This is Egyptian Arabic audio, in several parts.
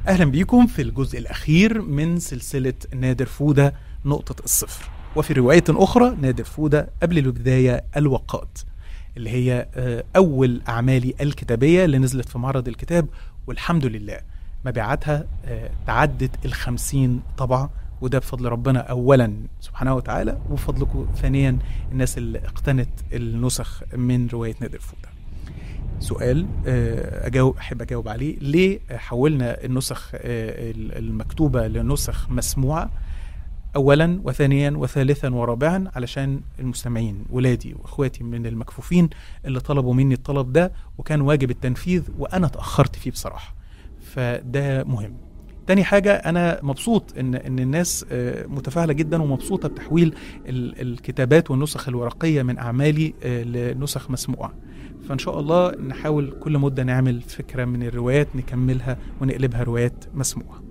أهلا بيكم في الجزء الأخير من سلسلة نادر فودة نقطة الصفر وفي رواية أخرى نادر فودة قبل البداية الوقات اللي هي آه، أول أعمالي الكتابية اللي نزلت في معرض الكتاب والحمد لله مبيعاتها آه، تعدت الخمسين طبعة وده بفضل ربنا أولا سبحانه وتعالى وبفضلكم ثانيا الناس اللي اقتنت النسخ من رواية نادر فودة سؤال آه، اجاوب احب اجاوب عليه ليه حولنا النسخ آه، المكتوبه لنسخ مسموعه اولا وثانيا وثالثا ورابعا علشان المستمعين ولادي واخواتي من المكفوفين اللي طلبوا مني الطلب ده وكان واجب التنفيذ وانا اتاخرت فيه بصراحه فده مهم تاني حاجة أنا مبسوط إن إن الناس آه، متفاعلة جدا ومبسوطة بتحويل ال- الكتابات والنسخ الورقية من أعمالي آه، لنسخ مسموعة. فإن شاء الله نحاول كل مدة نعمل فكرة من الروايات نكملها ونقلبها روايات مسموعة.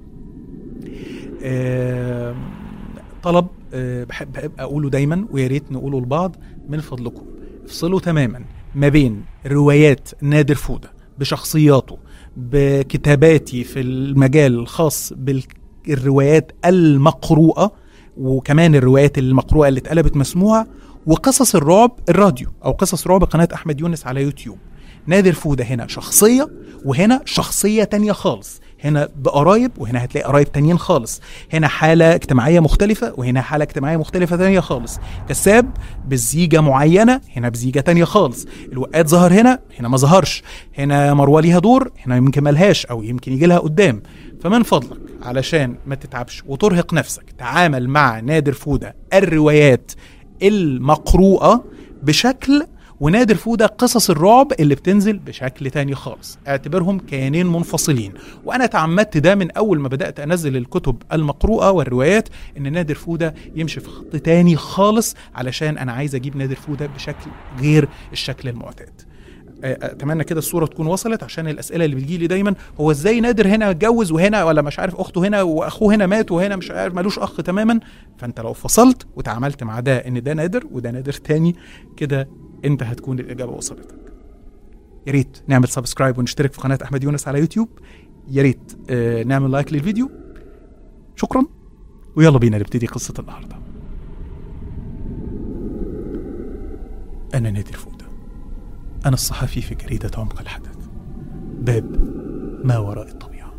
آم، طلب آه، بحب بحب أقوله دايما ويا ريت نقوله لبعض من فضلكم افصلوا تماما ما بين روايات نادر فودة بشخصياته بكتاباتي في المجال الخاص بالروايات المقروءة وكمان الروايات المقروءة اللي اتقلبت مسموعة وقصص الرعب الراديو أو قصص رعب قناة أحمد يونس على يوتيوب نادر فودة هنا شخصية وهنا شخصية تانية خالص هنا بقرايب وهنا هتلاقي قرايب تانيين خالص هنا حالة اجتماعية مختلفة وهنا حالة اجتماعية مختلفة تانية خالص كساب بزيجة معينة هنا بزيجة تانية خالص الوقات ظهر هنا هنا ما ظهرش هنا مروة ليها دور هنا يمكن ملهاش او يمكن يجي لها قدام فمن فضلك علشان ما تتعبش وترهق نفسك تعامل مع نادر فودة الروايات المقروءة بشكل ونادر فودة قصص الرعب اللي بتنزل بشكل تاني خالص اعتبرهم كيانين منفصلين وانا تعمدت ده من اول ما بدات انزل الكتب المقروءه والروايات ان نادر فودة يمشي في خط تاني خالص علشان انا عايز اجيب نادر فودة بشكل غير الشكل المعتاد اتمنى كده الصوره تكون وصلت عشان الاسئله اللي بتجيلي دايما هو ازاي نادر هنا اتجوز وهنا ولا مش عارف اخته هنا واخوه هنا مات وهنا مش عارف ملوش اخ تماما فانت لو فصلت وتعاملت مع ده ان ده نادر وده نادر تاني كده انت هتكون الاجابه وصلتك يا ريت نعمل سبسكرايب ونشترك في قناه احمد يونس على يوتيوب يا ريت آه نعمل لايك للفيديو شكرا ويلا بينا نبتدي قصه النهارده انا نادر فوده انا الصحفي في جريده عمق الحدث باب ما وراء الطبيعه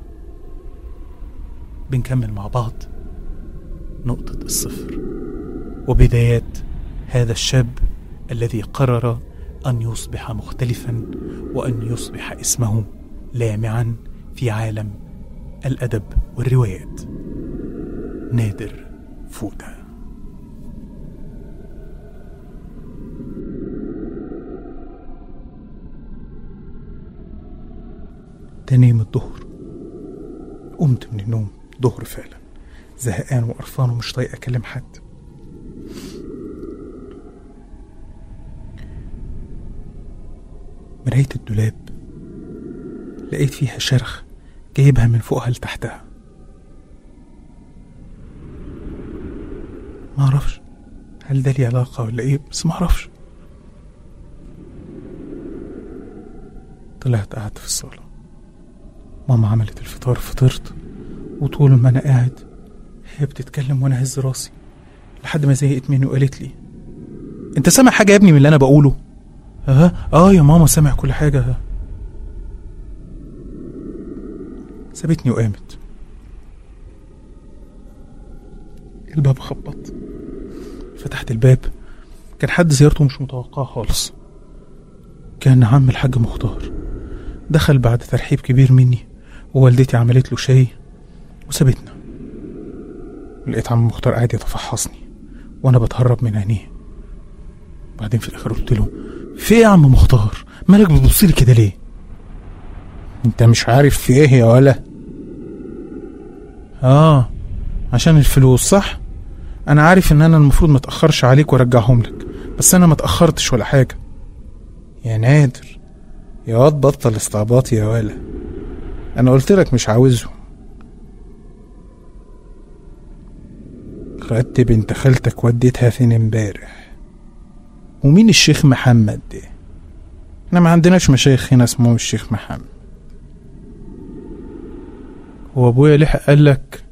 بنكمل مع بعض نقطه الصفر وبدايات هذا الشاب الذي قرر ان يصبح مختلفا وان يصبح اسمه لامعا في عالم الادب والروايات نادر فوده تاني يوم الظهر قمت من النوم ظهر فعلا زهقان وقرفان ومش طايق اكلم حد مراية الدولاب لقيت فيها شرخ جايبها من فوقها لتحتها ما اعرفش هل ده ليه علاقة ولا ايه بس ما اعرفش طلعت قعدت في الصالة ماما عملت الفطار فطرت وطول ما انا قاعد هي بتتكلم وانا هز راسي لحد ما زهقت مني وقالت لي انت سامع حاجة يا ابني من اللي انا بقوله اه اه يا ماما سامع كل حاجة سابتني وقامت الباب خبط فتحت الباب كان حد زيارته مش متوقعة خالص كان عم الحاج مختار دخل بعد ترحيب كبير مني ووالدتي عملت له شاي وسابتنا لقيت عم مختار قاعد يتفحصني وانا بتهرب من عينيه بعدين في الاخر قلت له في ايه يا عم مختار مالك بتبص لي كده ليه انت مش عارف في ايه يا ولا اه عشان الفلوس صح انا عارف ان انا المفروض ما اتاخرش عليك وارجعهم لك بس انا ما اتاخرتش ولا حاجه يا نادر يا واد بطل استعباط يا ولا انا قلت لك مش عاوزهم خدت بنت خالتك وديتها فين امبارح ومين الشيخ محمد ده احنا ما عندناش مشايخ هنا اسمهم الشيخ محمد هو ابويا لحق قال لك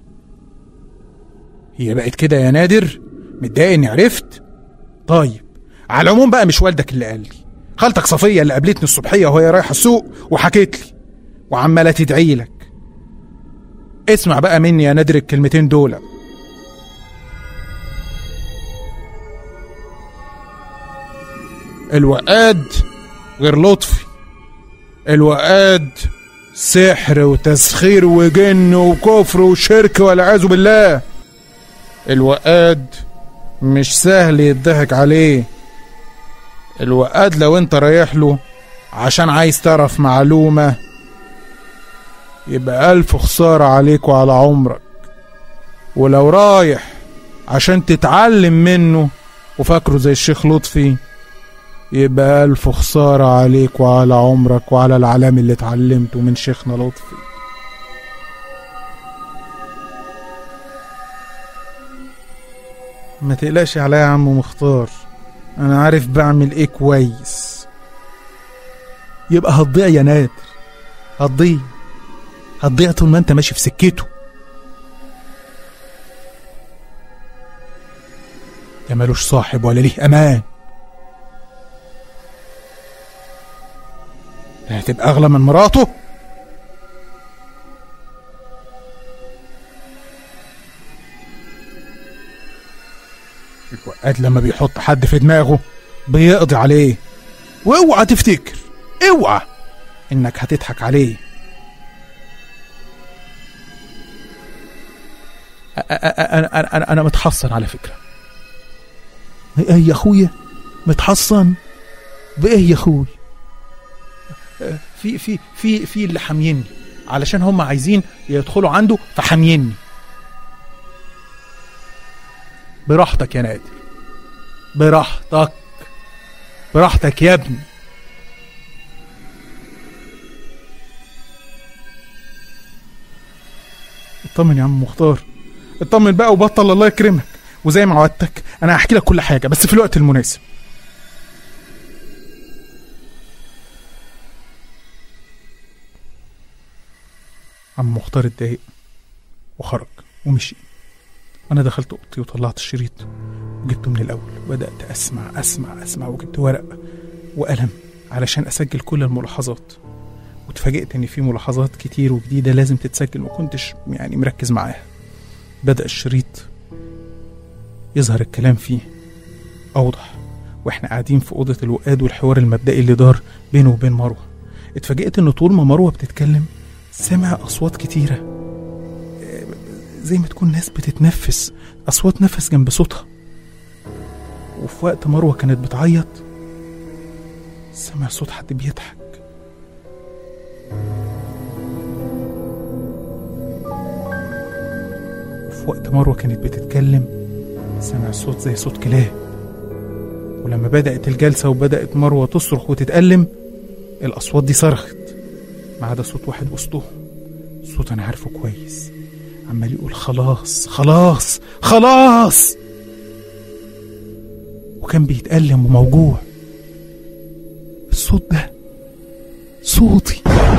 هي بقت كده يا نادر متضايق اني عرفت طيب على العموم بقى مش والدك اللي قال لي خالتك صفيه اللي قابلتني الصبحيه وهي رايحه السوق وحكيت لي وعماله تدعي لك اسمع بقى مني يا نادر الكلمتين دول الوقاد غير لطفي الوقاد سحر وتسخير وجن وكفر وشرك والعياذ بالله الوقاد مش سهل يضحك عليه الوقاد لو انت رايح له عشان عايز تعرف معلومة يبقى ألف خسارة عليك وعلى عمرك ولو رايح عشان تتعلم منه وفاكره زي الشيخ لطفي يبقى ألف خسارة عليك وعلى عمرك وعلى العلام اللي اتعلمته من شيخنا لطفي ما تقلقش عليا يا عم مختار انا عارف بعمل ايه كويس يبقى هتضيع يا نادر هتضيع هتضيع طول ما انت ماشي في سكته ده ملوش صاحب ولا ليه امان ده هتبقى اغلى من مراته الوقاد لما بيحط حد في دماغه بيقضي عليه واوعى تفتكر اوعى انك هتضحك عليه أ- أ- أ- انا انا انا, أنا متحصن على فكره ايه يا اخويا متحصن بايه يا اخوي في في في في اللي حاميني علشان هم عايزين يدخلوا عنده فحاميني براحتك يا نادر براحتك براحتك يا ابني اطمن يا عم مختار اطمن بقى وبطل الله يكرمك وزي ما وعدتك انا هحكي لك كل حاجه بس في الوقت المناسب عم مختار اتضايق وخرج ومشي انا دخلت اوضتي وطلعت الشريط وجبته من الاول وبدات اسمع اسمع اسمع وجبت ورق وقلم علشان اسجل كل الملاحظات واتفاجئت ان في ملاحظات كتير وجديده لازم تتسجل ما كنتش يعني مركز معاها بدا الشريط يظهر الكلام فيه اوضح واحنا قاعدين في اوضه الوقاد والحوار المبدئي اللي دار بينه وبين مروه اتفاجئت ان طول ما مروه بتتكلم سمع اصوات كتيره آه، زي ما تكون ناس بتتنفس اصوات نفس جنب صوتها وفي وقت مروه كانت بتعيط سمع صوت حد بيضحك وفي وقت مروه كانت بتتكلم سمع صوت زي صوت كلاب ولما بدأت الجلسة وبدأت مروة تصرخ وتتألم الأصوات دي صرخت ما عدا صوت واحد وسطهم صوت أنا عارفه كويس عمال يقول خلاص خلاص خلاص وكان بيتألم وموجوع الصوت ده صوتي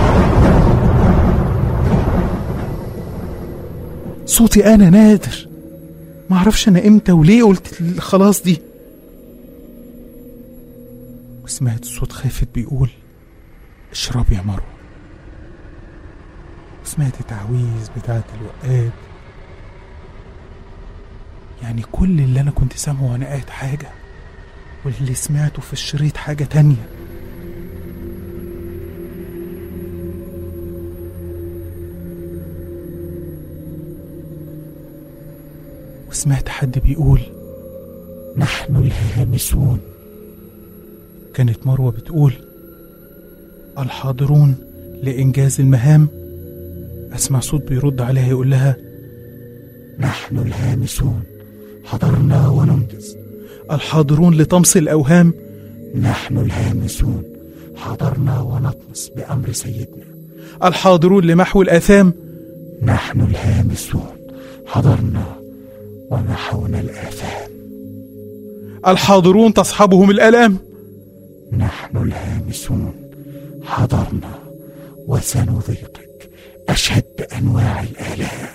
صوتي أنا نادر معرفش أنا إمتى وليه قلت خلاص دي وسمعت صوت خافت بيقول اشرب يا مروة وسمعت التعويذ بتاعت الوقاد يعني كل اللي انا كنت سامعه وانا قاعد حاجة واللي سمعته في الشريط حاجة تانية وسمعت حد بيقول نحن الهامسون كانت مروة بتقول الحاضرون لإنجاز المهام أسمع صوت بيرد عليها يقول لها نحن الهامسون حضرنا وننجز الحاضرون لطمس الأوهام نحن الهامسون حضرنا ونطمس بأمر سيدنا الحاضرون لمحو الآثام نحن الهامسون حضرنا ومحونا الآثام الحاضرون تصحبهم الآلام نحن الهامسون حضرنا وسنذيقك أشد أنواع الآلام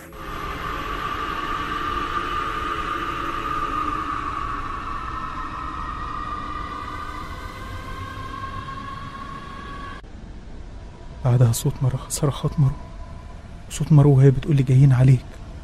بعدها صوت مروه صرخات مروه صوت مروه وهي بتقول لي جايين عليك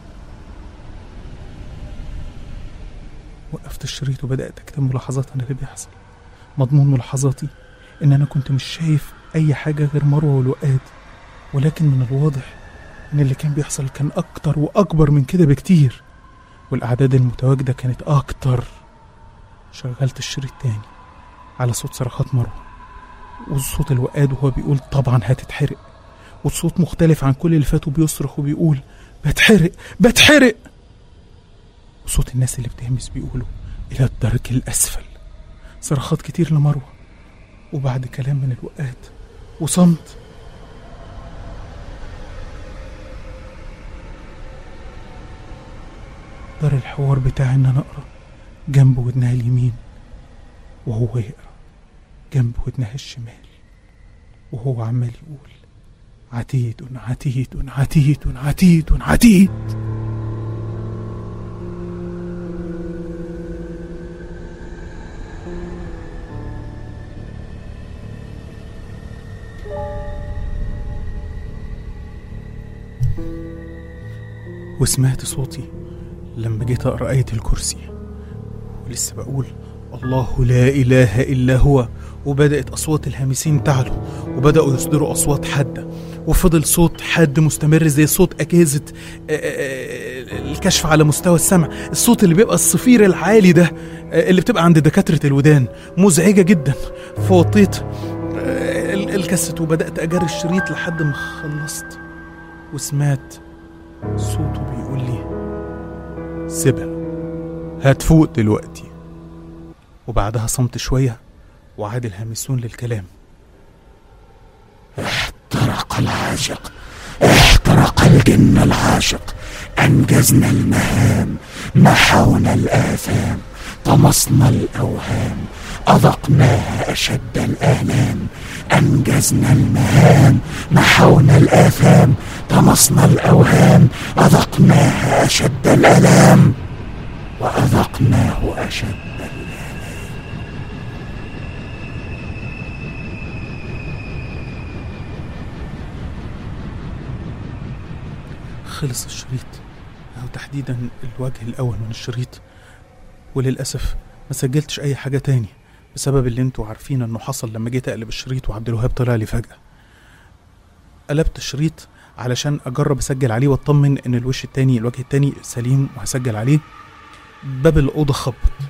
وقفت الشريط وبدأت أكتب ملاحظات عن اللي بيحصل مضمون ملاحظاتي إن أنا كنت مش شايف أي حاجة غير مروة والوقاد ولكن من الواضح إن اللي كان بيحصل كان أكتر وأكبر من كده بكتير والأعداد المتواجدة كانت أكتر شغلت الشريط تاني على صوت صرخات مروة وصوت الوقاد وهو بيقول طبعا هتتحرق والصوت مختلف عن كل اللي فات وبيصرخ وبيقول بتحرق بتحرق وصوت الناس اللي بتهمس بيقولوا إلى الدرك الأسفل صرخات كتير لمروة وبعد كلام من الوقاد وصمت دار الحوار بتاعي إن أنا أقرأ جنب ودنها اليمين وهو يقرأ جنب ودنها الشمال وهو عمال يقول عتيد عتيد عتيد عتيد عتيد وسمعت صوتي لما جيت أقرأ آية الكرسي ولسه بقول الله لا إله إلا هو وبدأت أصوات الهامسين تعلو وبدأوا يصدروا أصوات حادة وفضل صوت حاد مستمر زي صوت أجهزة آه، آه، الكشف على مستوى السمع الصوت اللي بيبقى الصفير العالي ده آه، اللي بتبقى عند دكاترة الودان مزعجة جدا فوطيت آه، ال- الكاسيت وبدأت أجري الشريط لحد ما خلصت وسمعت صوته بيقول لي سيبها هتفوق دلوقتي وبعدها صمت شوية وعاد الهامسون للكلام احترق العاشق احترق الجن العاشق أنجزنا المهام محونا الآثام طمسنا الأوهام أذقناها أشد الآلام أنجزنا المهام محونا الآثام طمسنا الأوهام أذقناها أشد الآلام وأذقناه أشد خلص الشريط أو تحديدا الوجه الأول من الشريط وللأسف ما سجلتش أي حاجة تاني بسبب اللي انتوا عارفين انه حصل لما جيت اقلب الشريط وعبد الوهاب طلع لي فجأة قلبت الشريط علشان اجرب اسجل عليه واطمن ان الوش التاني الوجه التاني سليم وهسجل عليه باب الأوضة خبط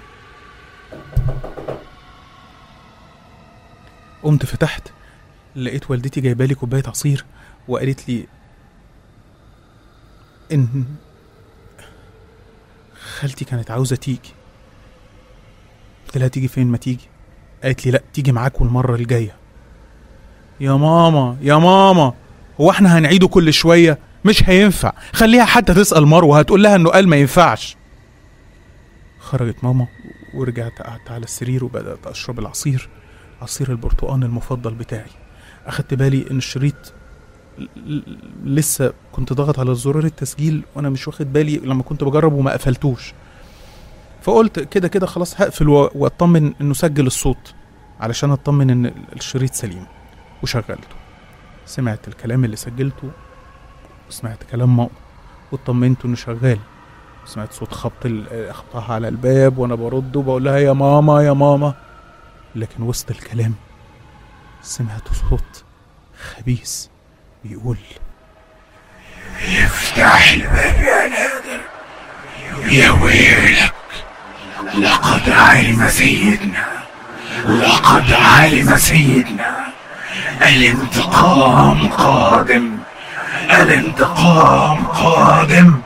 قمت فتحت لقيت والدتي جايبالي كوباية عصير وقالت لي إن خالتي كانت عاوزة تيجي قلت لها تيجي فين ما تيجي قالت لي لا تيجي معاكم المرة الجاية يا ماما يا ماما هو احنا هنعيده كل شوية مش هينفع خليها حتى تسأل مروة هتقول لها انه قال ما ينفعش خرجت ماما ورجعت قعدت على السرير وبدأت أشرب العصير عصير البرتقال المفضل بتاعي أخدت بالي إن الشريط ل- ل- لسه كنت ضاغط على زرار التسجيل وانا مش واخد بالي لما كنت بجرب وما قفلتوش فقلت كده كده خلاص هقفل و- واطمن انه سجل الصوت علشان اطمن ان الشريط سليم وشغلته سمعت الكلام اللي سجلته وسمعت كلام ماما واطمنت انه شغال سمعت صوت خبط ال- خبطها على الباب وانا برد وبقول لها يا ماما يا ماما لكن وسط الكلام سمعت صوت خبيث بيقول افتح الباب يا نادر يا ويلك لقد علم سيدنا لقد علم سيدنا الانتقام قادم الانتقام قادم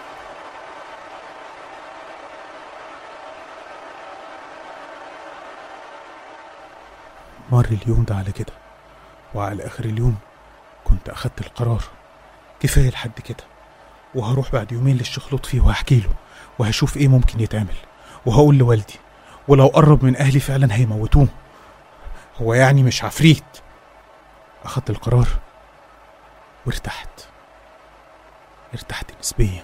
مر اليوم ده على كده وعلى آخر اليوم كنت أخدت القرار كفاية لحد كده وهروح بعد يومين للشيخ لطفي وهحكي له وهشوف ايه ممكن يتعمل وهقول لوالدي ولو قرب من أهلي فعلا هيموتوه هو يعني مش عفريت أخدت القرار وارتحت ارتحت نسبيا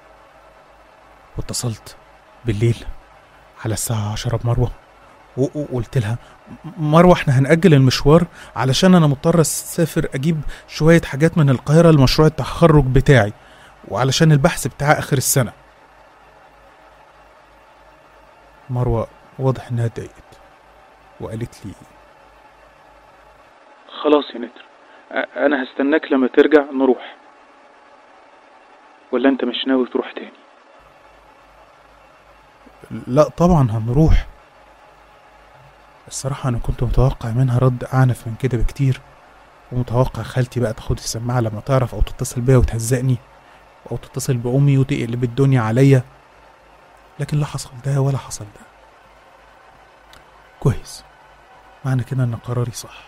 واتصلت بالليل على الساعة عشرة بمروة و- و- وقلت لها "م- مروة احنا هنأجل المشوار علشان انا مضطر اسافر اجيب شوية حاجات من القاهرة لمشروع التخرج بتاعي وعلشان البحث بتاع اخر السنة مروة واضح انها اتضايقت وقالت لي خلاص يا نتر أ- انا هستناك لما ترجع نروح ولا انت مش ناوي تروح تاني لا طبعا هنروح الصراحة أنا كنت متوقع منها رد أعنف من كده بكتير ومتوقع خالتي بقى تاخد السماعة لما تعرف أو تتصل بيا وتهزقني أو تتصل بأمي وتقلب الدنيا عليا لكن لا حصل ده ولا حصل ده كويس معنى كده إن قراري صح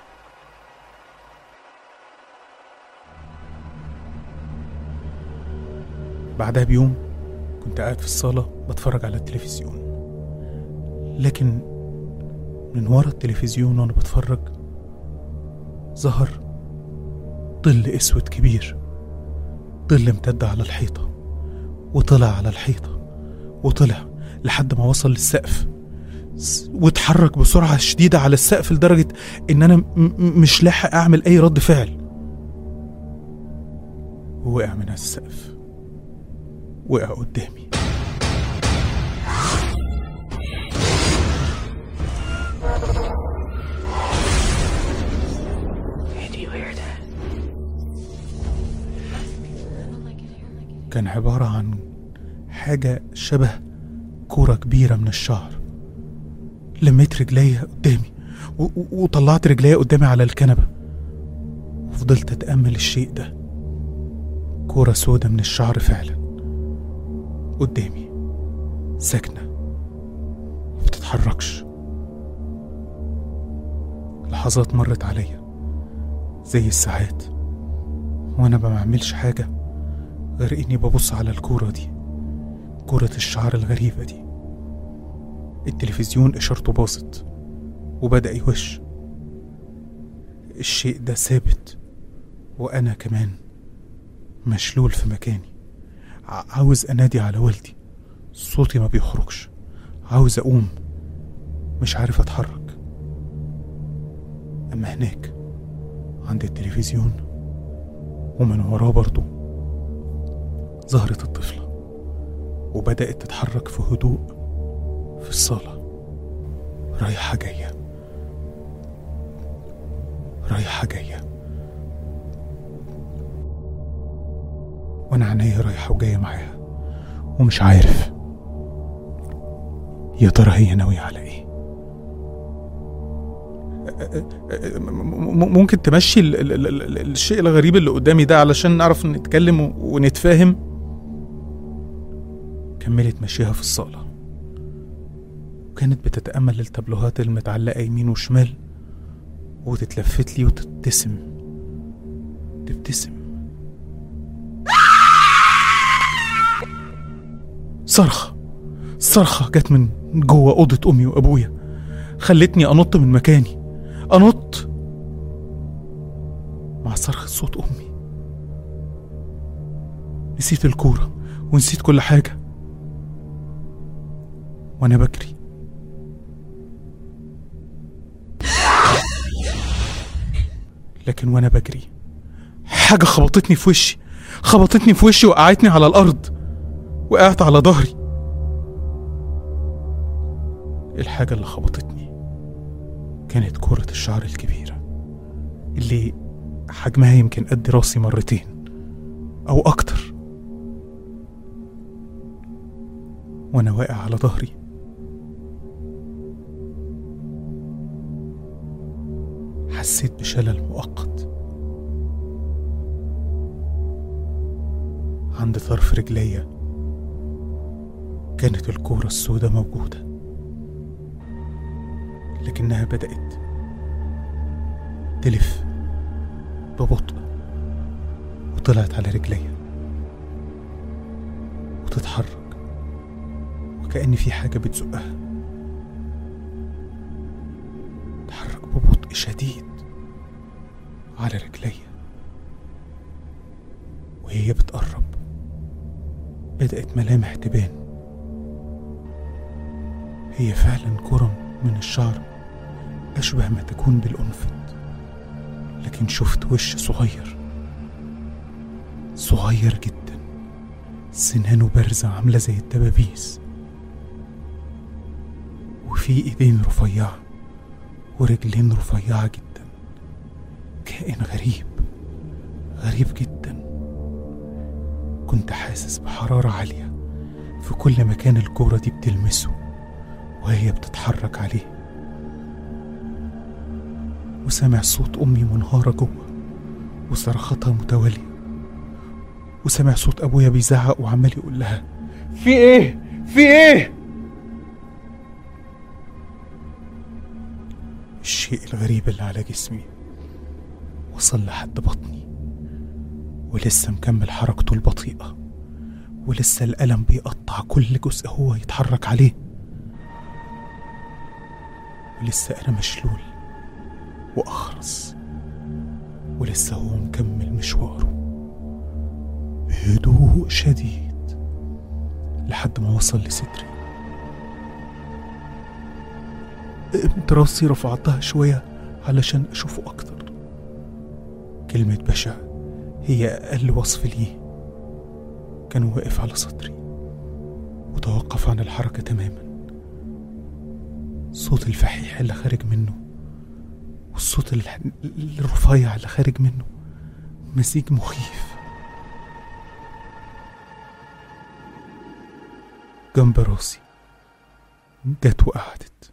بعدها بيوم كنت قاعد في الصالة بتفرج على التلفزيون لكن من ورا التلفزيون وانا بتفرج ظهر ظل اسود كبير ظل امتد على الحيطة وطلع على الحيطة وطلع لحد ما وصل للسقف س- واتحرك بسرعة شديدة على السقف لدرجة ان انا م- م- مش لاحق اعمل اي رد فعل ووقع من على السقف وقع قدامي Did you hear that? كان عبارة عن حاجة شبه كورة كبيرة من الشعر لميت رجليا قدامي و- و- وطلعت رجليا قدامي على الكنبة وفضلت أتأمل الشيء ده كورة سودة من الشعر فعلا قدامي ساكنة مبتتحركش لحظات مرت عليا زي الساعات وأنا ما بعملش حاجة غير إني ببص على الكورة دي كورة الشعر الغريبة دي التلفزيون إشارته باظت وبدأ يوش الشيء ده ثابت وأنا كمان مشلول في مكاني ع- عاوز أنادي على والدي صوتي ما بيخرجش عاوز أقوم مش عارف أتحرك أما هناك عند التلفزيون ومن وراه برضه ظهرت الطفلة وبدأت تتحرك في هدوء في الصالة رايحة جاية رايحة جاية وأنا عينيا رايحة وجاية معاها ومش عارف يا ترى هي ناوية على ايه م- م- ممكن تمشي ال- ال- ال- ال- الشيء الغريب اللي قدامي ده علشان نعرف نتكلم و- ونتفاهم كملت مشيها في الصالة وكانت بتتأمل التابلوهات المتعلقة يمين وشمال وتتلفت لي وتبتسم تبتسم صرخة صرخة جت من جوه أوضة أمي وأبويا خلتني أنط من مكاني أنط مع صرخة صوت أمي نسيت الكورة ونسيت كل حاجة وأنا بجري لكن وأنا بجري حاجة خبطتني في وشي خبطتني في وشي وقعتني على الأرض وقعت على ظهري الحاجة اللي خبطتني كانت كرة الشعر الكبيرة اللي حجمها يمكن قد راسي مرتين أو أكتر وأنا واقع على ظهري حسيت بشلل مؤقت عند طرف رجليا كانت الكورة السوداء موجودة لكنها بدأت تلف ببطء وطلعت على رجليا وتتحرك وكأن في حاجة بتزقها تتحرك ببطء شديد على رجليا وهي بتقرب بدأت ملامح تبان هي فعلا كرة من الشعر أشبه ما تكون بالأنفت لكن شفت وش صغير صغير جدا سنانه بارزة عاملة زي الدبابيس وفي ايدين رفيعة ورجلين رفيعة جدا كائن غريب غريب جدا كنت حاسس بحرارة عالية في كل مكان الكورة دي بتلمسه وهي بتتحرك عليه وسامع صوت أمي منهارة جوه وصرخاتها متوالية وسامع صوت أبويا بيزعق وعمال يقول لها في ايه في ايه الشيء الغريب اللي على جسمي وصل لحد بطني ولسه مكمل حركته البطيئة ولسه الألم بيقطع كل جزء هو يتحرك عليه ولسه أنا مشلول وأخرس ولسه هو مكمل مشواره بهدوء شديد لحد ما وصل لصدري قمت راسي رفعتها شوية علشان أشوفه أكتر كلمة بشع هي أقل وصف ليه كان واقف على صدري وتوقف عن الحركة تماما صوت الفحيح اللي خارج منه والصوت الح- الرفيع اللي خارج منه مزيج مخيف جنب راسي جت وقعدت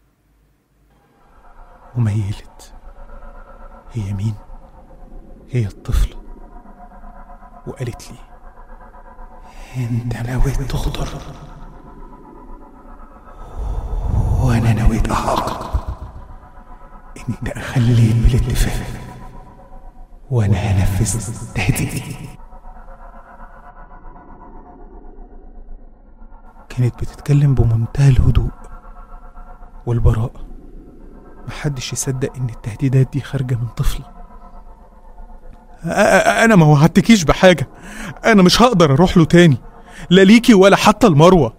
وميلت هي مين هي الطفلة وقالت لي انت نويت تخضر وانا نويت اعاقب انت اخليت بالاتفاق وانا هنفذ تهديدي كانت بتتكلم بمنتهى الهدوء والبراءة محدش يصدق ان التهديدات دي خارجة من طفلة أ- أ- انا ما وعدتكيش بحاجة انا مش هقدر اروح له تاني لا ليكي ولا حتى المروة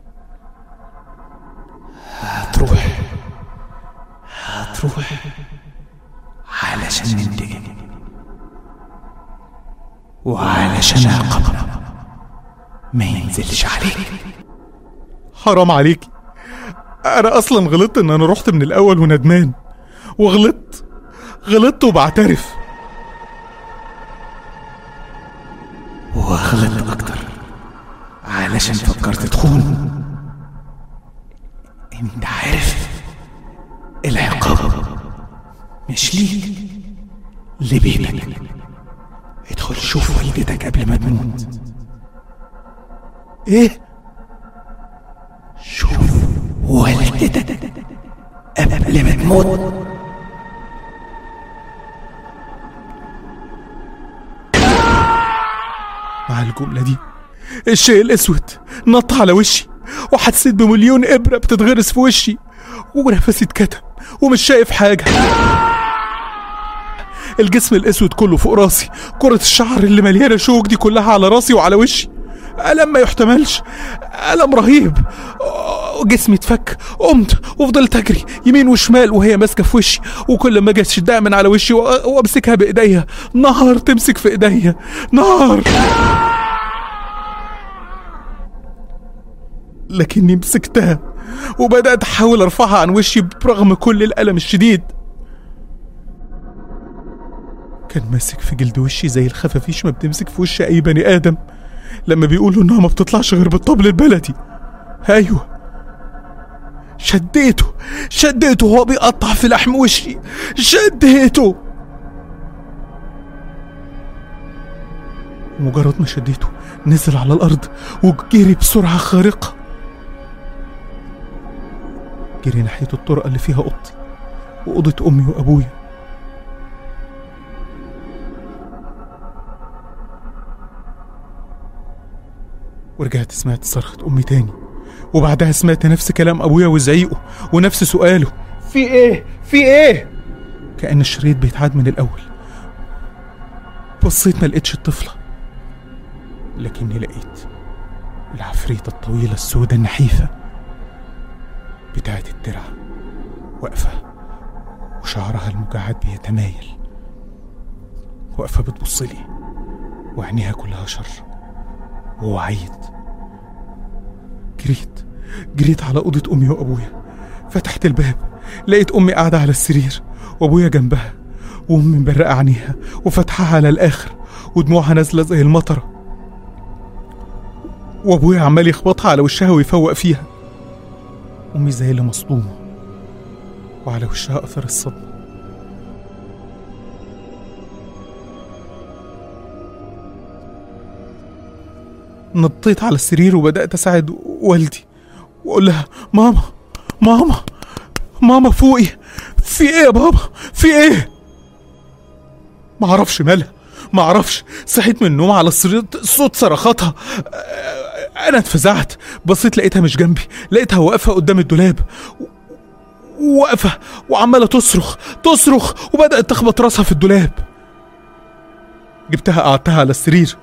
هتروح هتروح علشان ننتقم وعلشان عقابنا ما ينزلش عليك حرام عليكي انا اصلا غلطت ان انا رحت من الاول وندمان وغلطت غلطت وبعترف وغلطت اكتر علشان فكرت تخون انت عارف العقاب مش ليك لبيتك ادخل شوف والدتك قبل ما تموت ايه شوف والدتك قبل ما تموت مع الجملة دي الشيء الأسود نط على وشي وحسيت بمليون إبرة بتتغرس في وشي ونفسي اتكتم ومش شايف حاجة الجسم الأسود كله فوق راسي كرة الشعر اللي مليانة شوك دي كلها على راسي وعلى وشي ألم ما يحتملش ألم رهيب آه، جسمي اتفك قمت وفضلت أجري يمين وشمال وهي ماسكة في وشي وكل ما أجي أشدها من على وشي وأ- وأمسكها بإيديا نار تمسك في إيديا نار لكني مسكتها وبدأت أحاول أرفعها عن وشي برغم كل الألم الشديد كان ماسك في جلد وشي زي الخفافيش ما بتمسك في وش أي بني آدم لما بيقولوا إنها ما بتطلعش غير بالطبل البلدي أيوه شديته شديته وهو بيقطع في لحم وشي شديته مجرد ما شديته نزل على الأرض وجري بسرعة خارقة جري ناحية الطرقة اللي فيها أوضتي وأوضة أمي وأبويا ورجعت سمعت صرخة أمي تاني وبعدها سمعت نفس كلام أبويا وزعيقه ونفس سؤاله في ايه في ايه كأن الشريط بيتعاد من الأول بصيت ما لقيتش الطفلة لكني لقيت العفريتة الطويلة السودة النحيفة بتاعت الدرع واقفة وشعرها المجعد بيتمايل واقفة بتبصلي وعينيها كلها شر ووعيد جريت جريت على أوضة أمي وأبويا فتحت الباب لقيت أمي قاعدة على السرير وأبويا جنبها وأمي مبرقة عينيها وفتحها على الآخر ودموعها نازلة زي المطرة وأبويا عمال يخبطها على وشها ويفوق فيها أمي زي اللي مصدومة وعلى وشها أثر الصدمة نطيت على السرير وبدأت أساعد والدي وأقول لها ماما ماما ماما فوقي في إيه يا بابا في إيه معرفش مالها معرفش صحيت من النوم على السرير صوت صرخاتها أنا اتفزعت بصيت لقيتها مش جنبي لقيتها واقفة قدام الدولاب واقفة وعمالة تصرخ تصرخ وبدأت تخبط راسها في الدولاب جبتها قعدتها على السرير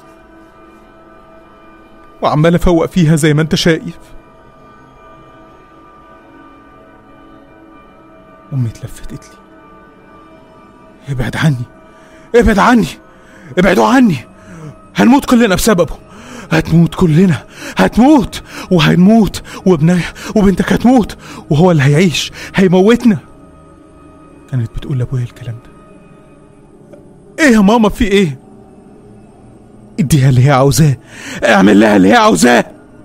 وعمال افوق فيها زي ما انت شايف امي اتلفت قالت لي ابعد عني ابعد عني ابعدوا عني هنموت كلنا بسببه هتموت كلنا هتموت وهنموت وابنها وبنتك هتموت وهو اللي هيعيش هيموتنا كانت بتقول لابويا الكلام ده ايه يا ماما في ايه اديها اللي هي عاوزاه اعمل لها اللي هي عاوزاه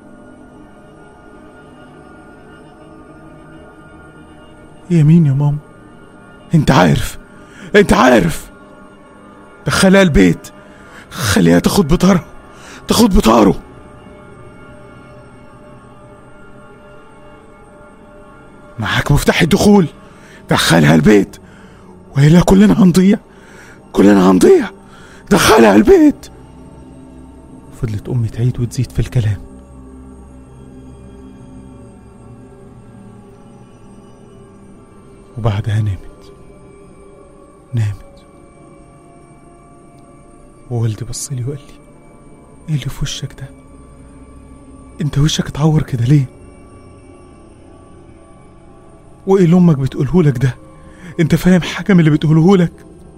يا مين يا ماما انت عارف انت عارف دخلها البيت خليها تاخد بطاره تاخد بطاره معاك مفتاح الدخول دخلها البيت والا كلنا هنضيع كلنا هنضيع دخلها البيت فضلت امي تعيد وتزيد في الكلام وبعدها نامت نامت ووالدي بصلي وقال لي ايه اللي في وشك ده انت وشك اتعور كده ليه وايه اللي امك بتقوله لك ده انت فاهم حاجه من اللي بتقوله لك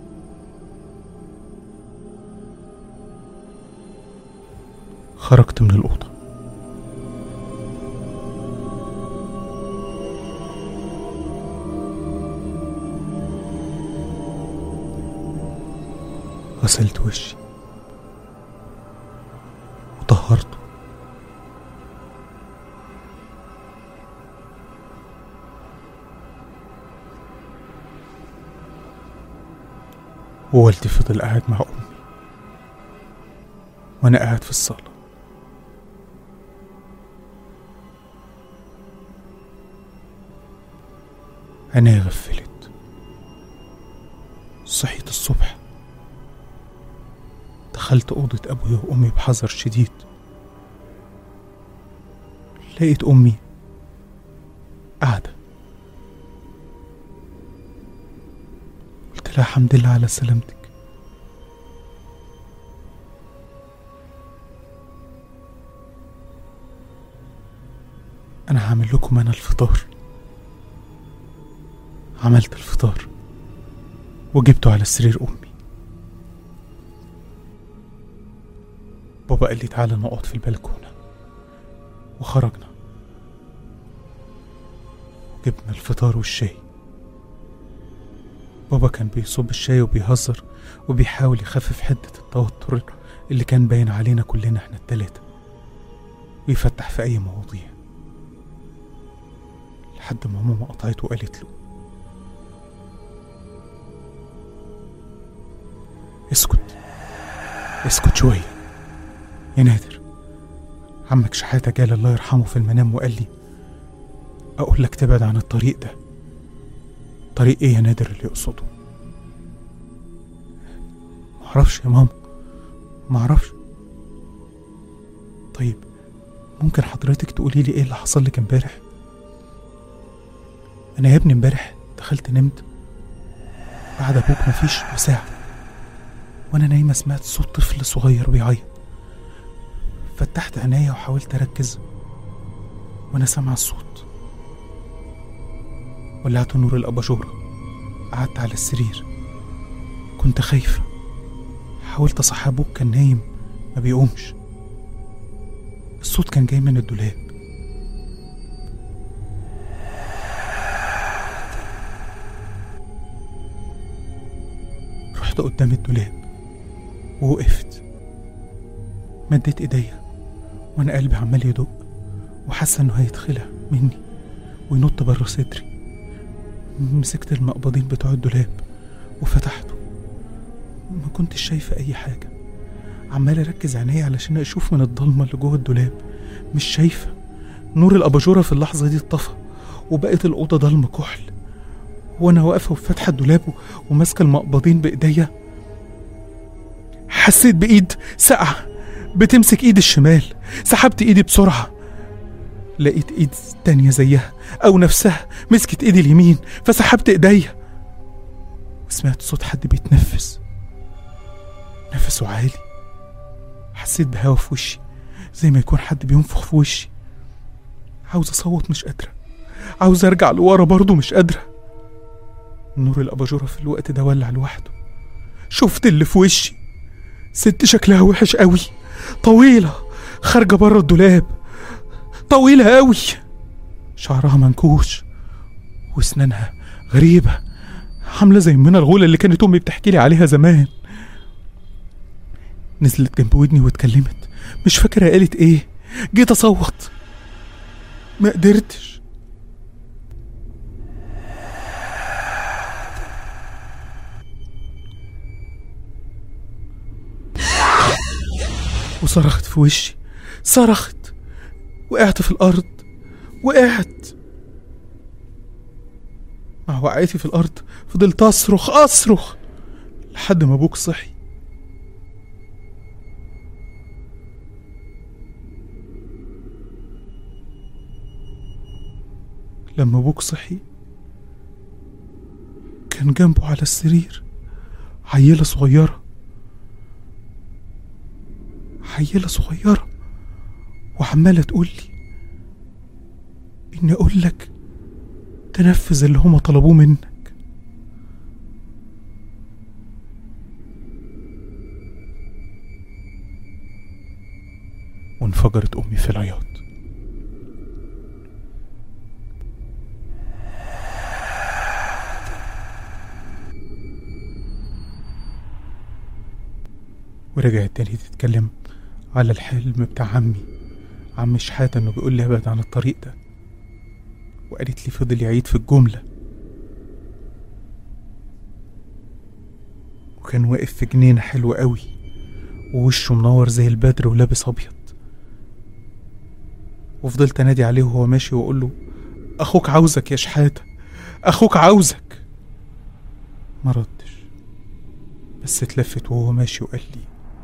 خرجت من الاوضه غسلت وشي وطهرته ووالدي فضل قاعد مع أمي وأنا قاعد في الصالة أنا غفلت صحيت الصبح دخلت أوضة أبويا وأمي بحذر شديد لقيت أمي قاعدة قلت لها الحمد لله على سلامتك أنا هعمل لكم أنا الفطار عملت الفطار وجبته على سرير أمي بابا قال لي تعالى نقعد في البلكونة وخرجنا جبنا الفطار والشاي بابا كان بيصب الشاي وبيهزر وبيحاول يخفف حدة التوتر اللي كان باين علينا كلنا احنا التلاتة ويفتح في أي مواضيع لحد ما ماما قطعته وقالت له اسكت اسكت شوية يا نادر عمك شحاتة جال الله يرحمه في المنام وقال لي أقول لك تبعد عن الطريق ده طريق إيه يا نادر اللي يقصده معرفش يا ماما معرفش طيب ممكن حضرتك تقولي لي ايه اللي حصل لك امبارح انا يا ابني امبارح دخلت نمت بعد ابوك مفيش بساعة وانا نايمة سمعت صوت طفل صغير بيعيط فتحت عينيا وحاولت أركز وأنا سامع الصوت ولعت نور الأباجورة قعدت على السرير كنت خايفة حاولت أصحى أبوك كان نايم ما بيقومش الصوت كان جاي من الدولاب رحت قدام الدولاب ووقفت مديت ايديا وانا قلبي عمال يدق وحاسه انه هيتخلع مني وينط بره صدري مسكت المقبضين بتوع الدولاب وفتحته ما كنتش شايفه اي حاجه عمال اركز عينيا علشان اشوف من الضلمه اللي جوه الدولاب مش شايفه نور الاباجوره في اللحظه دي اتطفى وبقت الاوضه ضلمه كحل وانا واقفه وفاتحه الدولاب وماسكه المقبضين بايديا حسيت بايد ساقعه بتمسك ايد الشمال سحبت ايدي بسرعه لقيت ايد تانية زيها او نفسها مسكت ايدي اليمين فسحبت ايديا وسمعت صوت حد بيتنفس نفسه عالي حسيت بهوا في وشي زي ما يكون حد بينفخ في وشي عاوز اصوت مش قادره عاوز ارجع لورا برضه مش قادره نور الاباجوره في الوقت ده ولع لوحده شفت اللي في وشي ست شكلها وحش قوي طويله خارجه بره الدولاب طويله قوي شعرها منكوش واسنانها غريبه عامله زي منى الغولة اللي كانت امي بتحكي لي عليها زمان نزلت جنب ودني واتكلمت مش فاكره قالت ايه جيت اصوت ما قدرتش وصرخت في وشي صرخت وقعت في الارض وقعت مع وقعتي في الارض فضلت اصرخ اصرخ لحد ما ابوك صحي لما ابوك صحي كان جنبه على السرير عيلة صغيرة عيلة صغيرة وعمالة تقول لي إني أقول لك تنفذ اللي هما طلبوه منك وانفجرت أمي في العياط ورجعت تاني تتكلم على الحلم بتاع عمي عم شحاتة انه بيقول لي ابعد عن الطريق ده وقالت لي فضل يعيد في الجملة وكان واقف في جنينة حلوة قوي ووشه منور زي البدر ولابس ابيض وفضلت انادي عليه وهو ماشي واقول له اخوك عاوزك يا شحاتة اخوك عاوزك ما ردش بس اتلفت وهو ماشي وقال لي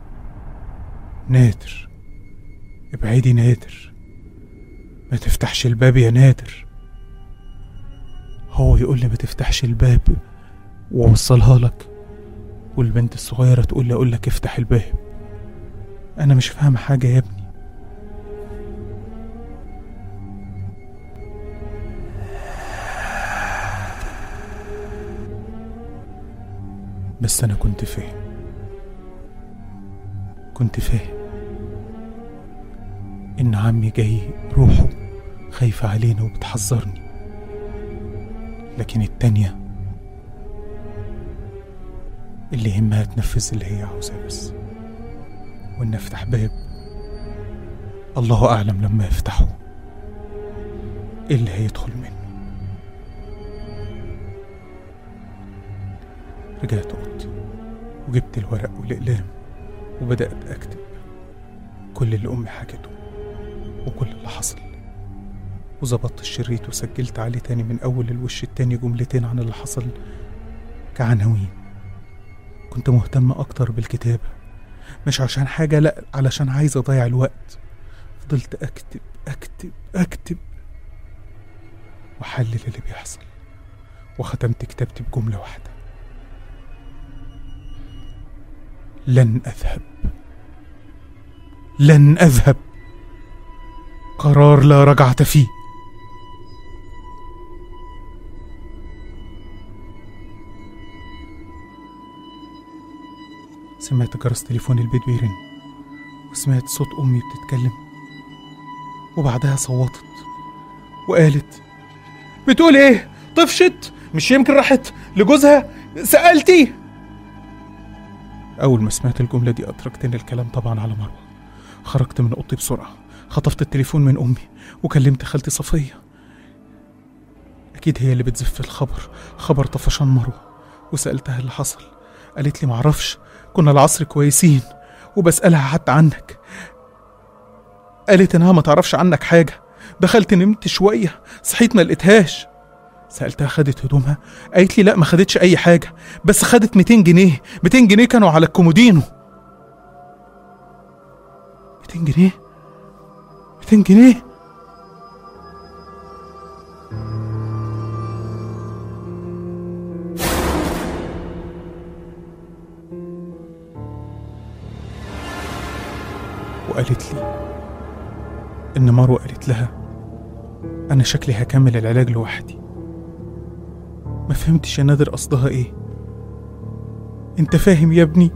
نادر ابعدي نادر ما تفتحش الباب يا نادر هو يقول لي ما تفتحش الباب واوصلها لك والبنت الصغيرة تقول لي اقول لك افتح الباب انا مش فاهم حاجة يا ابني بس انا كنت فاهم كنت فاهم إن عمي جاي روحه خايفة علينا وبتحذرني لكن التانية اللي يهمها تنفذ اللي هي عاوزاه بس وإن أفتح باب الله أعلم لما يفتحه إيه اللي هيدخل منه رجعت أوضتي وجبت الورق والأقلام وبدأت أكتب كل اللي أمي حكته وكل اللي حصل وظبطت الشريط وسجلت عليه تاني من أول الوش التاني جملتين عن اللي حصل كعناوين كنت مهتم أكتر بالكتابة مش عشان حاجة لأ علشان عايز أضيع الوقت فضلت أكتب أكتب أكتب وأحلل اللي بيحصل وختمت كتابتي بجملة واحدة لن أذهب لن اذهب قرار لا رجعه فيه سمعت جرس تليفون البيت بيرن وسمعت صوت امي بتتكلم وبعدها صوتت وقالت بتقول ايه طفشت مش يمكن راحت لجوزها سألتي أول ما سمعت الجملة دي أدركت إن الكلام طبعا على مروة خرجت من أوضتي بسرعة خطفت التليفون من أمي وكلمت خالتي صفية أكيد هي اللي بتزف الخبر خبر طفشان مروة وسألتها اللي حصل قالت لي معرفش كنا العصر كويسين وبسألها حتى عنك قالت إنها ما تعرفش عنك حاجة دخلت نمت شوية صحيت ما لقيتهاش سألتها خدت هدومها قالت لي لا ما خدتش أي حاجة بس خدت 200 جنيه 200 جنيه كانوا على الكومودينو 200 جنيه 200 جنيه وقالت لي إن مروة قالت لها أنا شكلي هكمل العلاج لوحدي ما فهمتش يا نادر قصدها إيه أنت فاهم يا ابني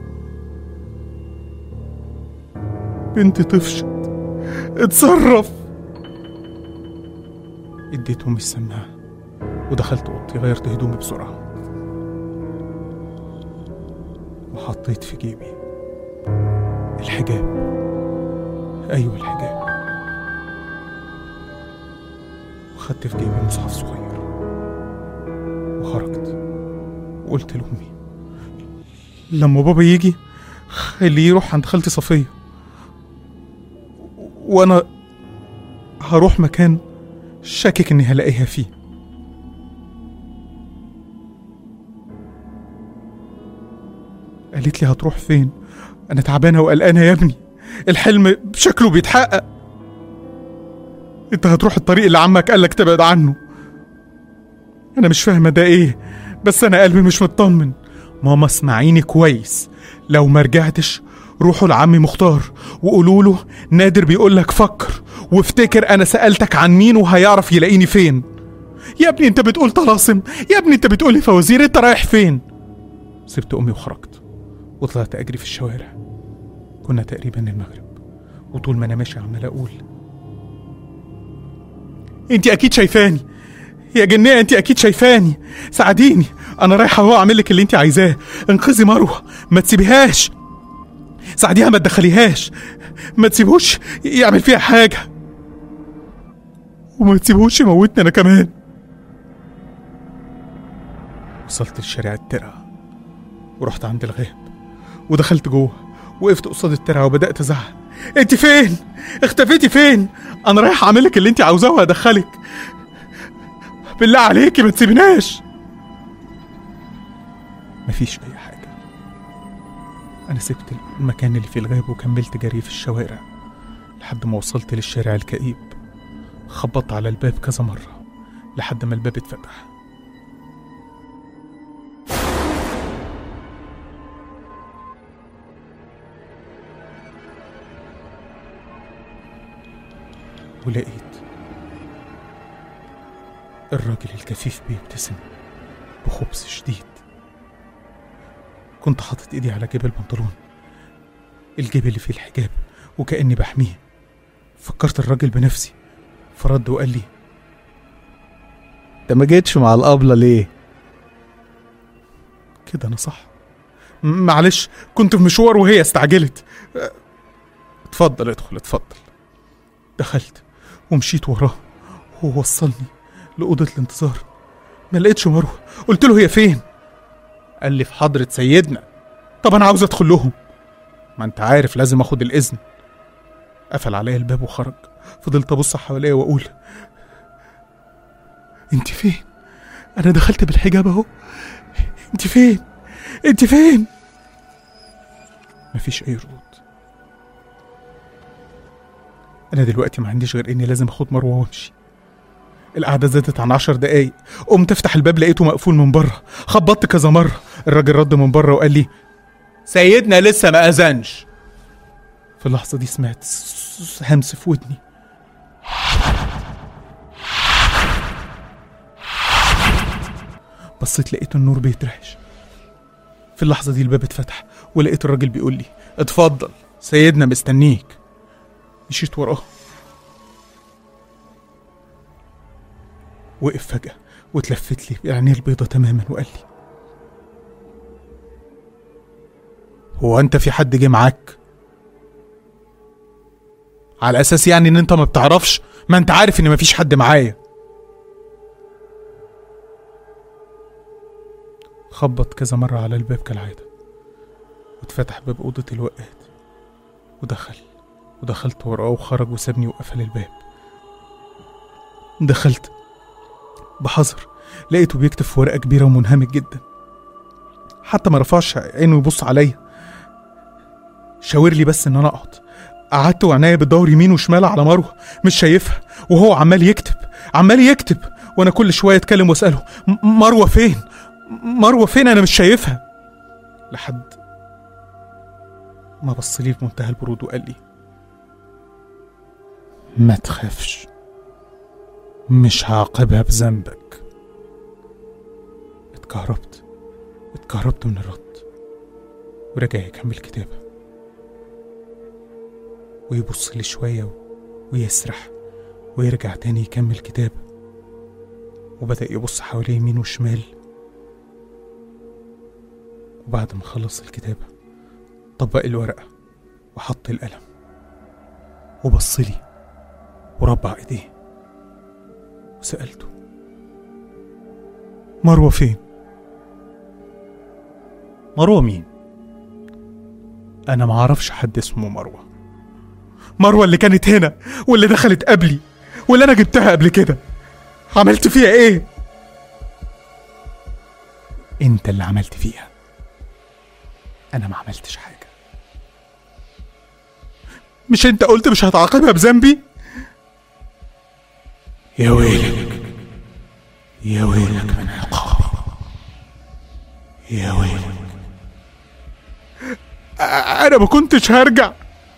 بنتي طفشت اتصرف اديت أمي السماعة ودخلت أوضتي غيرت هدومي بسرعة وحطيت في جيبي الحجاب أيوة الحجاب وخدت في جيبي مصحف صغير وخرجت وقلت لأمي لما بابا يجي خليه يروح عند خالتي صفية وأنا هروح مكان شاكك إني هلاقيها فيه قالت لي هتروح فين أنا تعبانة وقلقانة يا ابني الحلم شكله بيتحقق انت هتروح الطريق اللي عمك قالك تبعد عنه انا مش فاهمه ده ايه بس انا قلبي مش مطمن ماما اسمعيني كويس لو ما رجعتش روحوا لعمي مختار وقولوا له نادر بيقول لك فكر وافتكر انا سالتك عن مين وهيعرف يلاقيني فين يا ابني انت بتقول طلاسم يا ابني انت بتقولي فوازير انت رايح فين سبت امي وخرجت وطلعت اجري في الشوارع كنا تقريبا المغرب وطول ما انا ماشي عمال اقول انت اكيد شايفاني يا جنيه انت اكيد شايفاني ساعديني انا رايحه اهو اعمل لك اللي انت عايزاه انقذي مروه ما تسيبيهاش ساعديها ما تدخليهاش ما تسيبوش يعمل فيها حاجه وما تسيبوش يموتني انا كمان وصلت لشارع الترعه ورحت عند الغاب ودخلت جوه وقفت قصاد الترعه وبدات ازعق انت فين اختفيتي فين انا رايح اعمل لك اللي انت عاوزاه وهدخلك بالله عليكي ما تسيبناش مفيش اي حاجه انا سبت المكان اللي فيه الغاب وكملت جري في الشوارع لحد ما وصلت للشارع الكئيب خبطت على الباب كذا مره لحد ما الباب اتفتح ولقيت الراجل الكفيف بيبتسم بخبث شديد كنت حاطط ايدي على جيب البنطلون الجيب اللي فيه الحجاب وكأني بحميه فكرت الراجل بنفسي فرد وقال لي انت ما جيتش مع الابله ليه كده انا صح م- معلش كنت في مشوار وهي استعجلت أه، اتفضل ادخل اتفضل دخلت ومشيت وراه وهو وصلني لأوضة الانتظار ما لقيتش مروة قلت له هي فين قال لي في حضرة سيدنا طب انا عاوز ادخل لهم ما انت عارف لازم اخد الاذن قفل عليا الباب وخرج فضلت ابص حواليا واقول انت فين انا دخلت بالحجاب اهو انت فين انت فين مفيش اي ردود انا دلوقتي ما عنديش غير اني لازم اخد مروه وامشي القعدة زادت عن عشر دقايق قمت افتح الباب لقيته مقفول من بره خبطت كذا مرة الراجل رد من بره وقال لي سيدنا لسه ما اذنش في اللحظة دي سمعت س- س- همس في ودني بصيت لقيت النور بيترعش في اللحظة دي الباب اتفتح ولقيت الراجل بيقول لي اتفضل سيدنا مستنيك مشيت وراه وقف فجأة واتلفت لي بعينيه البيضة تماما وقال لي هو انت في حد جه معاك على اساس يعني ان انت ما بتعرفش ما انت عارف ان مفيش حد معايا خبط كذا مرة على الباب كالعادة واتفتح باب أوضة الوقات ودخل ودخلت وراه وخرج وسابني وقفل الباب دخلت بحذر لقيته بيكتب في ورقة كبيرة ومنهمك جدا حتى ما رفعش عينه يبص عليا شاور لي بس ان انا اقعد قعدت وعناية بتدور يمين وشمال على مروه مش شايفها وهو عمال يكتب عمال يكتب وانا كل شويه اتكلم واساله "م- مروه فين مروه فين انا مش شايفها لحد ما بص لي بمنتهى البرود وقال لي ما تخافش مش هعاقبها بذنبك اتكهربت اتكهربت من الرد ورجع يكمل كتابه ويبص لي شوية و- ويسرح ويرجع تاني يكمل كتابه وبدأ يبص حواليه يمين وشمال وبعد ما خلص الكتابة طبق الورقة وحط القلم وبص لي وربع ايديه وسألته مروة فين؟ مروة مين؟ أنا معرفش حد اسمه مروة مروة اللي كانت هنا واللي دخلت قبلي واللي أنا جبتها قبل كده عملت فيها إيه؟ أنت اللي عملت فيها أنا ما عملتش حاجة مش أنت قلت مش هتعاقبها بذنبي؟ يا ويلك يا ويلك من عقابي يا ويلك أ- أنا ما كنتش هرجع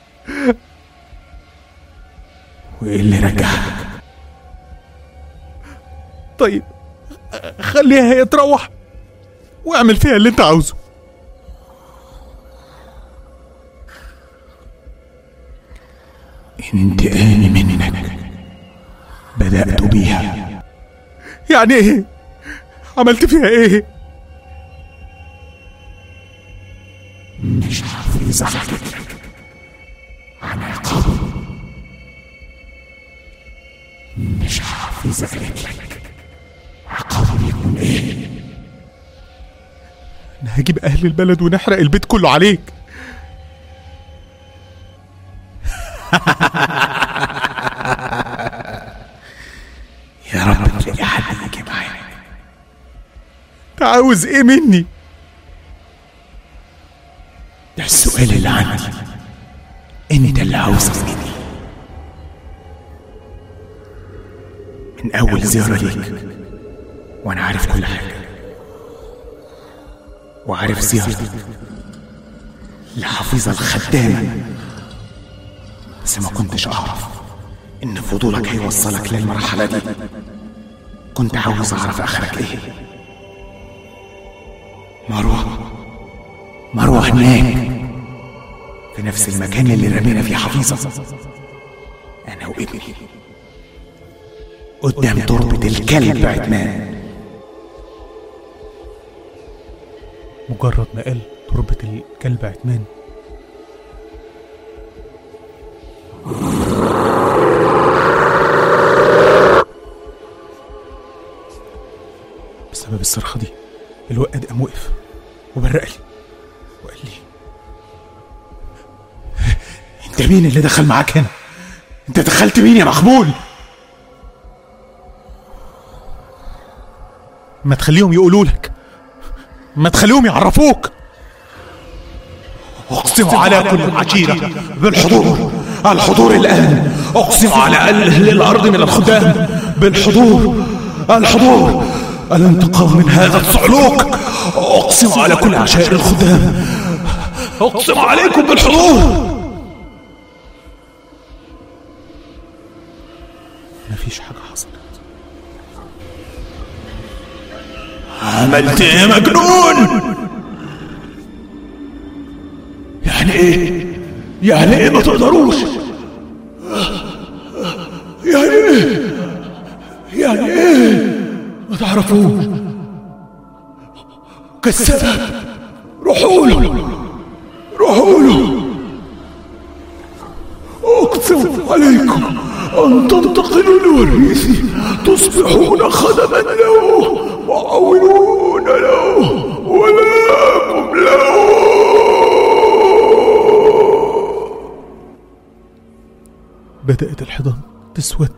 وايه اللي رجعك طيب خليها هي تروح واعمل فيها اللي انت عاوزه انتقامي منك بدأت بيها يعني ايه عملت فيها ايه مش حافظ عليك عن عقابي مش حافظ عليك عقابي بيكون ايه انا هجيب اهل البلد ونحرق البيت كله عليك يا رب تلاقي حد يجي معاك انت عاوز ايه مني ده السؤال اللي عندي انت اللي عاوزك مني من اول زيارة ليك وانا عارف كل حاجة وعارف زيارتك لحفيظة الخدامة بس ما كنتش اعرف ان فضولك هيوصلك للمرحلة دي كنت عاوز اعرف اخرك ايه مروة مروة هناك في نفس المكان اللي رمينا فيه حفيظة أنا وابني قدام تربة الكلب عتمان مجرد ما قال تربة الكلب عتمان بسبب الصرخة دي الوقت قام وقف وبرق لي وقال لي أنت مين اللي دخل معاك هنا؟ أنت دخلت مين يا مخبول؟ ما تخليهم يقولوا لك ما تخليهم يعرفوك أقسم على كل عشيرة بالحضور الحضور الآن أقسم على أهل الأرض من الخدام بالحضور الحضور الانتقام من هذا الصعلوك أقسم على كل عشائر الخدام أقسم عليكم بالحضور مفيش حاجة حصلت عملت ايه يا مجنون يعني ايه يعني ايه ما تقدروش يعني ايه يعني ايه ما تعرفوش كذاب روحوا له روحوا له اقسم عليكم ان تنتقلوا لوريثي تصبحون خدما له وعونون له ولاكم له بدأت الحيطان تسود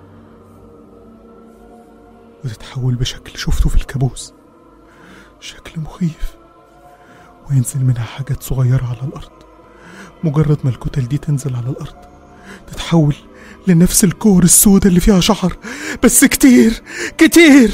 وتتحول بشكل شفته في الكابوس شكل مخيف وينزل منها حاجات صغيرة على الأرض مجرد ما الكتل دي تنزل على الأرض تتحول لنفس الكور السوداء اللي فيها شعر بس كتير كتير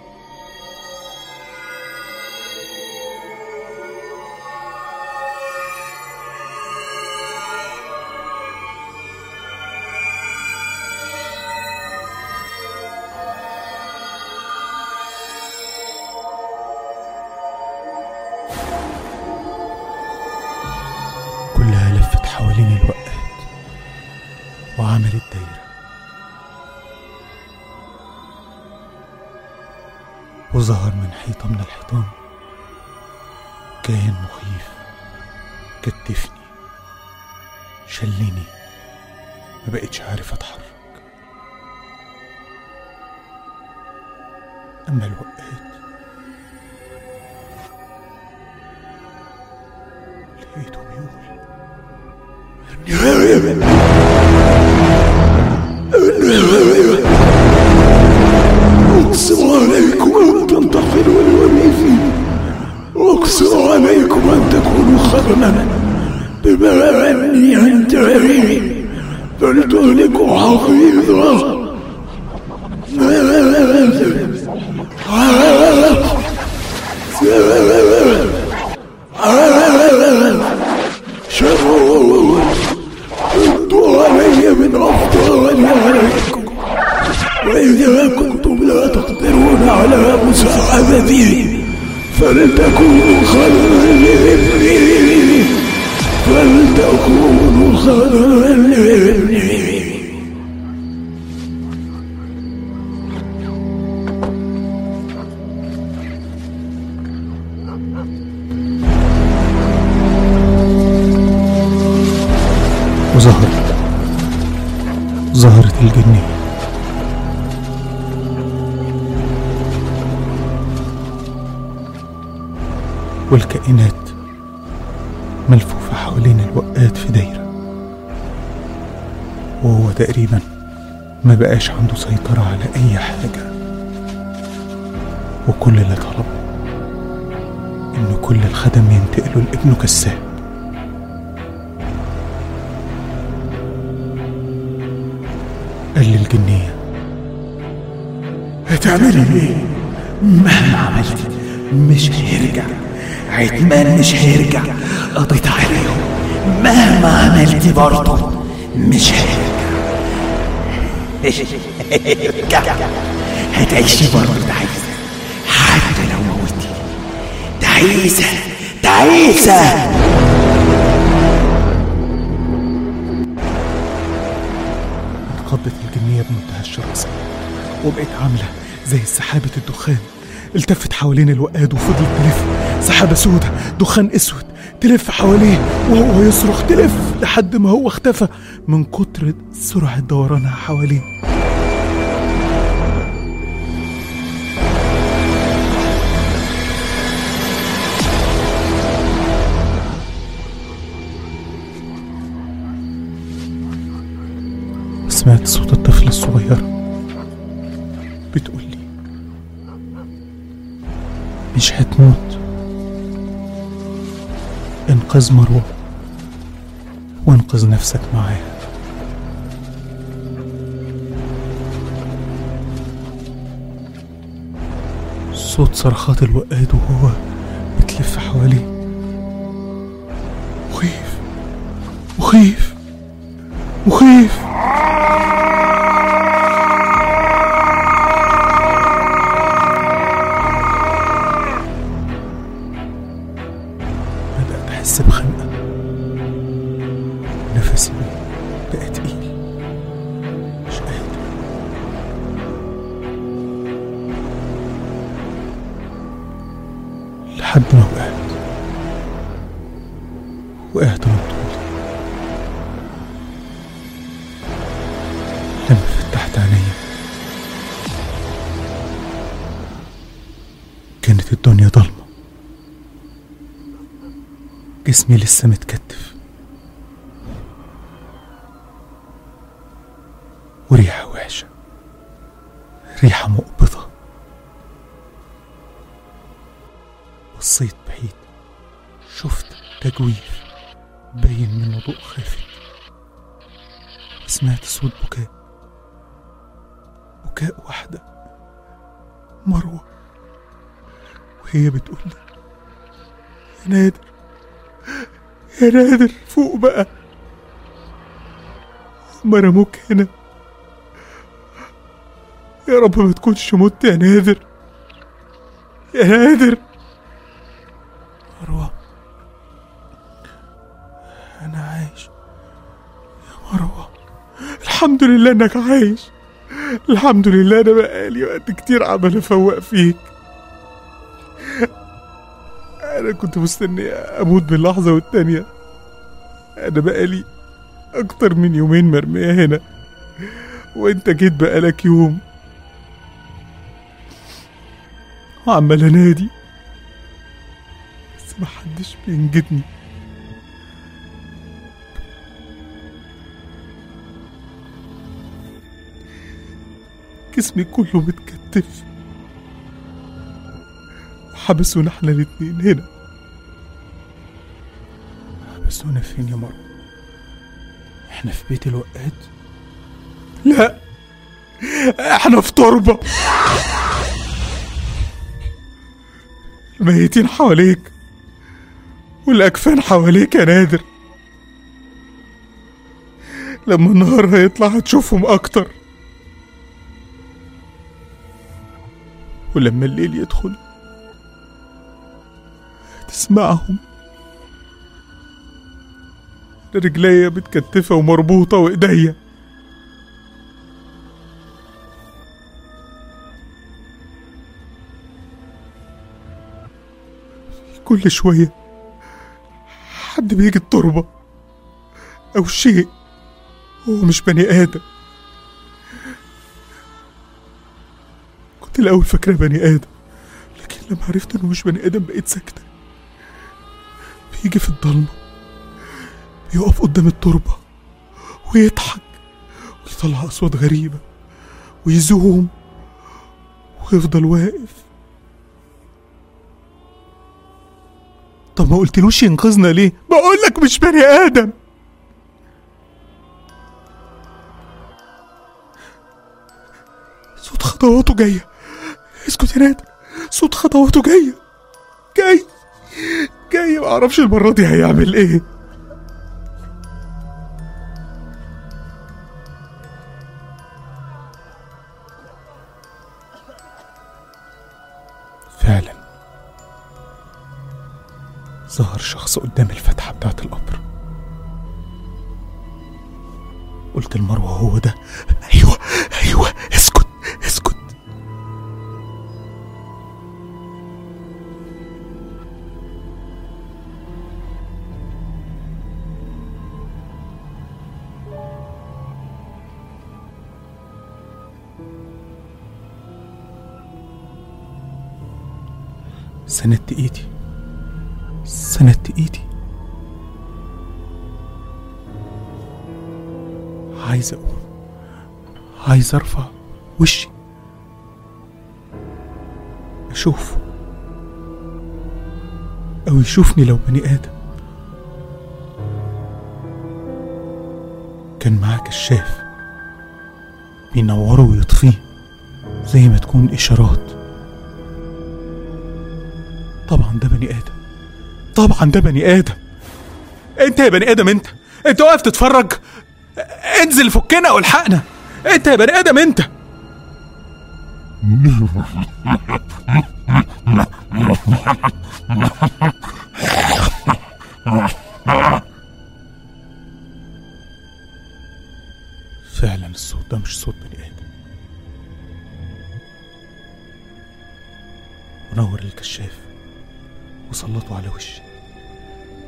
كلها لفت حوالين الوقات وعملت دايرة وظهر من حيطة من الحيطان كائن مخيف كتفني شلني ما بقتش عارف اتحرك اما الوقات لقيته بيقول اقسم عليكم ان تنتقلوا لوريثي اقسم عليكم ان تكونوا خدما بما اني عند عيني فلتهلكوا حفيظا شروا ردوا علي من افضل عليكم وإذا كنتم لا تقدرون على مساعدتي فلتكونوا خيرا لابني فلتكونوا خيرا لابني وظهرت ظهرت الجنية والكائنات ملفوفة حوالين الوقات في دايرة وهو تقريبا ما بقاش عنده سيطرة على أي حاجة وكل اللي طلبه إن كل الخدم ينتقلوا لابنه كساب قال للجنية هتعملي ايه؟ مهما عملت مش هيرجع عتمان مش هيرجع قضيت عليهم مهما عملت برضه مش هيرجع هتعيشي برضه تعيسة حتى لو موتي تعيسة تعيسة انقضت الجنية بمنتهى الشراسة وبقت عاملة زي سحابة الدخان التفت حوالين الوقاد وفضلت تلف سحابة سودة دخان اسود تلف حواليه وهو يصرخ تلف لحد ما هو اختفى من كتر سرعة دورانها حواليه سمعت صوت الطفل الصغير بتقول لي مش هتموت انقذ مروة وانقذ نفسك معاها صوت صرخات الوقاد وهو بتلف حواليه مخيف مخيف مخيف بحس بخنقة نفسي بقى تقيل مش قادر لحد ما وقعت وقعت على طول لما فتحت عينيا كانت الدنيا ضلمة جسمي لسه متكتف وريحة وحشة ريحة مقبضة بصيت بعيد شفت تجويف باين من وضوء خافت وسمعت صوت بكاء بكاء واحدة مروة وهي بتقول لي يا نادر يا نادر فوق بقى هما رموك هنا يا رب ما تكونش مت يا نادر يا نادر مروة أنا عايش يا مروة الحمد لله إنك عايش الحمد لله أنا بقالي وقت كتير عمال أفوق فيك أنا كنت مستني أموت من لحظة والتانية أنا بقالي أكتر من يومين مرمية هنا وأنت جيت بقالك يوم وعمال أنادي بس محدش بينجدني جسمي كله متكتف وحبسونا احنا الاتنين هنا حبسونا فين يا مرة احنا في بيت الوقات لا احنا في تربة الميتين حواليك والأكفان حواليك يا نادر لما النهار هيطلع هتشوفهم أكتر ولما الليل يدخل هتسمعهم رجليا متكتفة ومربوطة وإيديا كل شوية حد بيجي التربة أو شيء هو مش بني آدم كنت الأول فاكرة بني آدم لكن لما عرفت إنه مش بني آدم بقيت ساكتة بيجي في الضلمة بيقف قدام التربة ويضحك ويطلع أصوات غريبة ويزوم ويفضل واقف طب ما قلتلوش ينقذنا ليه؟ بقول لك مش بني آدم صوت خطواته جاية اسكت يا نادر صوت خطواته جاية جاي جاي معرفش المرة دي هيعمل ايه فعلا ظهر شخص قدام الفتحة بتاعت القبر قلت لمروة هو ده ايوه ايوه اسكت اسكت سندت ايدي سندت ايدي عايز اقوم عايز ارفع وشي اشوفه او يشوفني لو بني ادم كان معاه كشاف بينوره ويطفيه زي ما تكون اشارات طبعا ده بني ادم طبعا ده بني ادم انت يا بني ادم انت انت واقف تتفرج انزل فكنا والحقنا انت يا بني ادم انت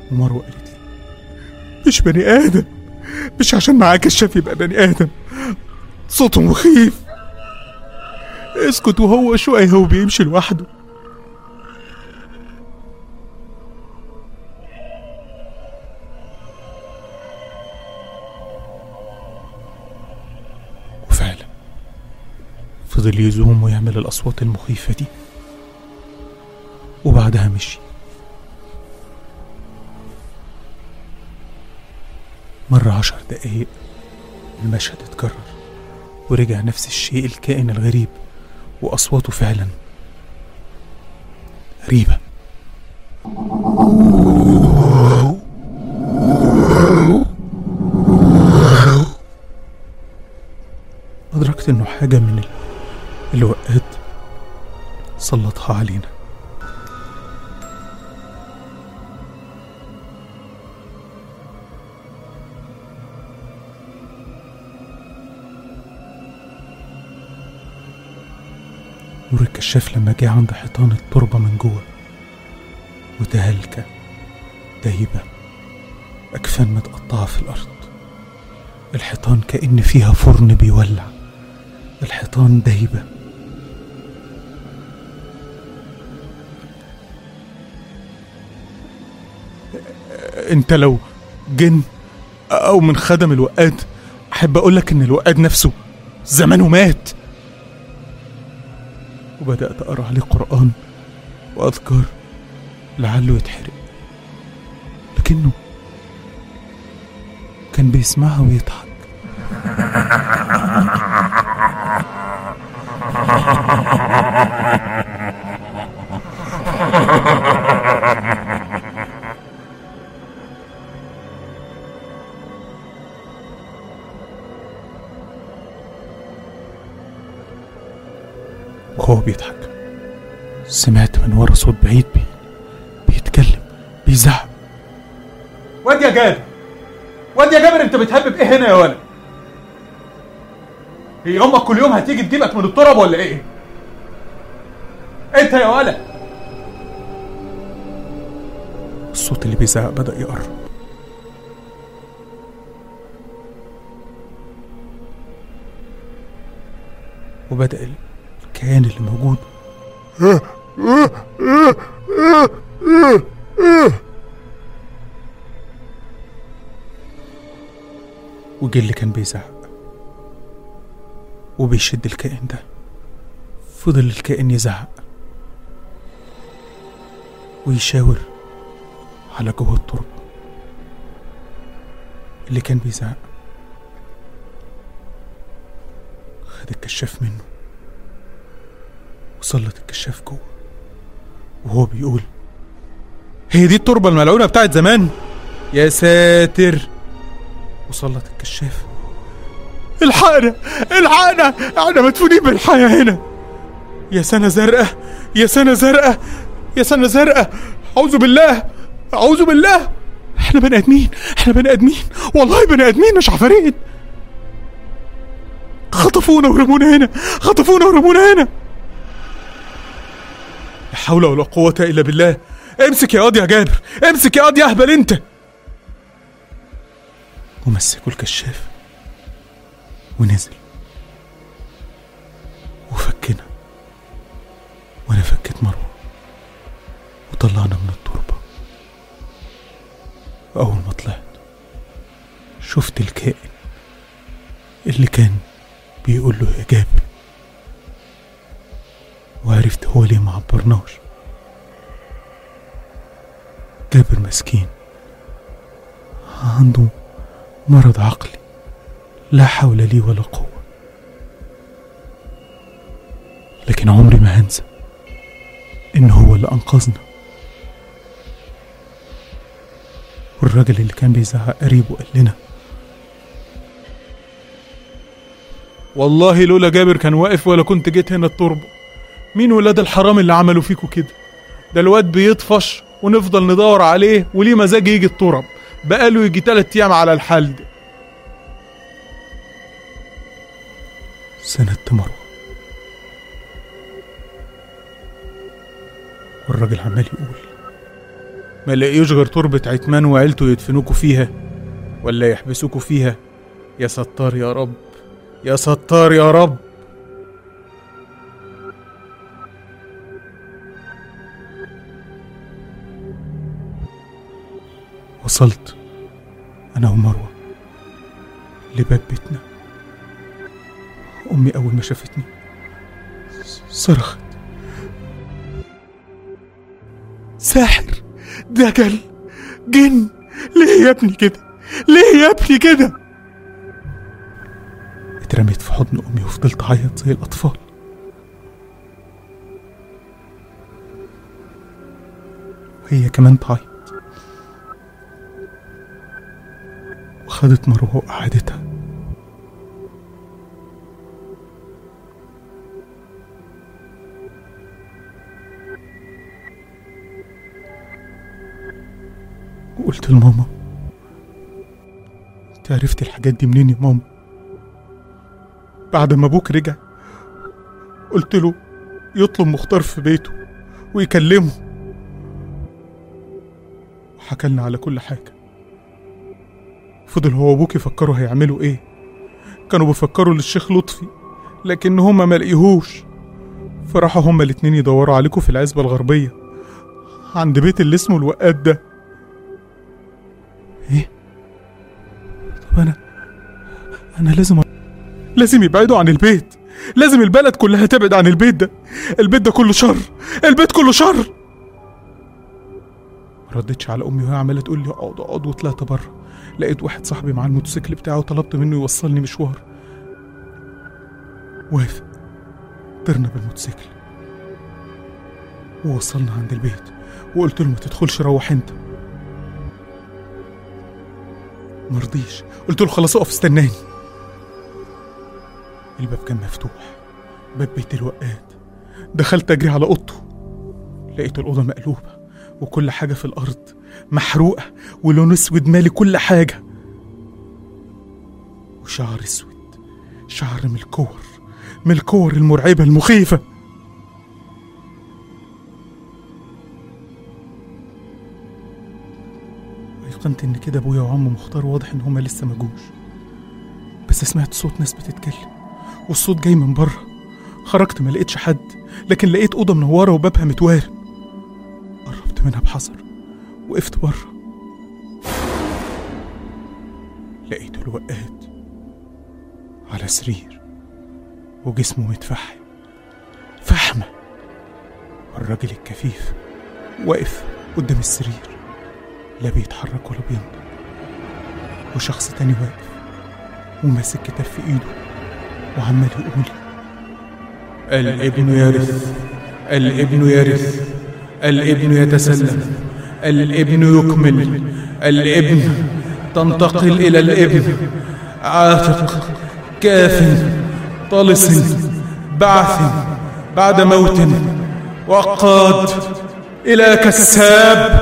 ومروة قالت لي مش بني آدم مش عشان معاه كشاف يبقى بني آدم صوته مخيف اسكت وهو شوية هو بيمشي لوحده وفعلا فضل يزوم ويعمل الأصوات المخيفة دي وبعدها مشي مر عشر دقايق المشهد اتكرر ورجع نفس الشيء الكائن الغريب وأصواته فعلا غريبة أدركت إنه حاجة من ال- الوقات سلطها علينا نور الكشاف لما جه عند حيطان التربة من جوه وتهلكة دايبة أكفان متقطعة في الأرض الحيطان كأن فيها فرن بيولع الحيطان دايبة انت لو جن او من خدم الوقاد احب اقولك ان الوقاد نفسه زمانه مات وبدأت أقرأ عليه قرآن وأذكار لعله يتحرق لكنه كان بيسمعها ويضحك وهو بيضحك سمعت من ورا صوت بعيد بي بيتكلم بيزعق واد يا جابر واد يا جابر انت بتهبب ايه هنا يا ولد هي امك كل يوم هتيجي تجيبك من التراب ولا ايه انت يا ولد الصوت اللي بيزعق بدأ يقرب وبدأ الكيان اللي موجود وجه اللي كان بيزعق وبيشد الكائن ده فضل الكائن يزعق ويشاور على جوه التربة اللي كان بيزعق خد الكشاف منه وسلط الكشاف جوه وهو بيقول هي دي التربة الملعونة بتاعت زمان يا ساتر وسلط الكشاف الحقنا الحقنا احنا مدفونين بالحياة هنا يا سنة زرقاء يا سنة زرقاء يا سنة زرقاء أعوذ بالله أعوذ بالله احنا بني آدمين احنا بني آدمين والله بني آدمين مش عفاريت خطفونا ورمونا هنا خطفونا ورمونا هنا لا حول ولا قوة إلا بالله امسك يا قاضي يا جابر امسك يا قاضي اهبل انت ومسكوا الكشاف ونزل وفكنا وانا فكيت مروه وطلعنا من التربه واول ما طلعت شفت الكائن اللي كان بيقول له يا جابر وعرفت هو ليه ما عبرناش جابر مسكين عنده مرض عقلي لا حول لي ولا قوة لكن عمري ما هنسى إن هو اللي أنقذنا والراجل اللي كان بيزعق قريبه قال لنا والله لولا جابر كان واقف ولا كنت جيت هنا التربة مين ولاد الحرام اللي عملوا فيكوا كده ده الواد بيطفش ونفضل ندور عليه وليه مزاج يجي الترب بقاله يجي تلات ايام على الحال ده سندت مروة والراجل عمال يقول ما لاقيوش غير تربة عتمان وعيلته يدفنوكوا فيها ولا يحبسوكوا فيها يا ستار يا رب يا ستار يا رب وصلت أنا ومروة لباب بيتنا أمي أول ما شافتني صرخت ساحر دجل جن ليه يا ابني كده ليه يا ابني كده اترميت في حضن امي وفضلت اعيط زي الاطفال وهي كمان تعيط وخدت مروه وقعدتها وقلت لماما انت عرفتي الحاجات دي منين يا ماما بعد ما ابوك رجع قلت له يطلب مختار في بيته ويكلمه وحكى لنا على كل حاجة فضل هو وابوك يفكروا هيعملوا ايه كانوا بيفكروا للشيخ لطفي لكن هما ما لقيهوش فراحوا هما الاتنين يدوروا عليكم في العزبة الغربية عند بيت اللي اسمه الوقاد ده ايه طب انا انا لازم أ... لازم يبعدوا عن البيت لازم البلد كلها تبعد عن البيت ده البيت ده كله شر البيت كله شر ما ردتش على امي وهي عماله تقول لي اقعد اقعد وطلعت بره لقيت واحد صاحبي معاه الموتوسيكل بتاعه وطلبت منه يوصلني مشوار وافق طرنا بالموتوسيكل ووصلنا عند البيت وقلت له ما تدخلش روح انت مرضيش قلت له خلاص اقف استناني الباب كان مفتوح باب بيت الوقاد دخلت اجري على اوضته لقيت الاوضه مقلوبه وكل حاجه في الارض محروقه ولون اسود مالي كل حاجه وشعر اسود شعر من الكور من الكور المرعبه المخيفه ايقنت ان كده ابويا وعم مختار واضح ان هما لسه ما جوش بس سمعت صوت ناس بتتكلم والصوت جاي من بره خرجت ما لقيتش حد لكن لقيت اوضه منوره وبابها متوارب قربت منها بحذر وقفت بره لقيت الوقاد على سرير وجسمه متفحم فحمه والراجل الكفيف واقف قدام السرير لا بيتحرك ولا بينطق وشخص تاني واقف وماسك كتاب في ايده وعمال يقول الابن يرث الابن يرث الابن يتسلم الابن يكمل الابن تنتقل الى الابن عاتق كاف طلس بعث بعد موت وقاد الى كساب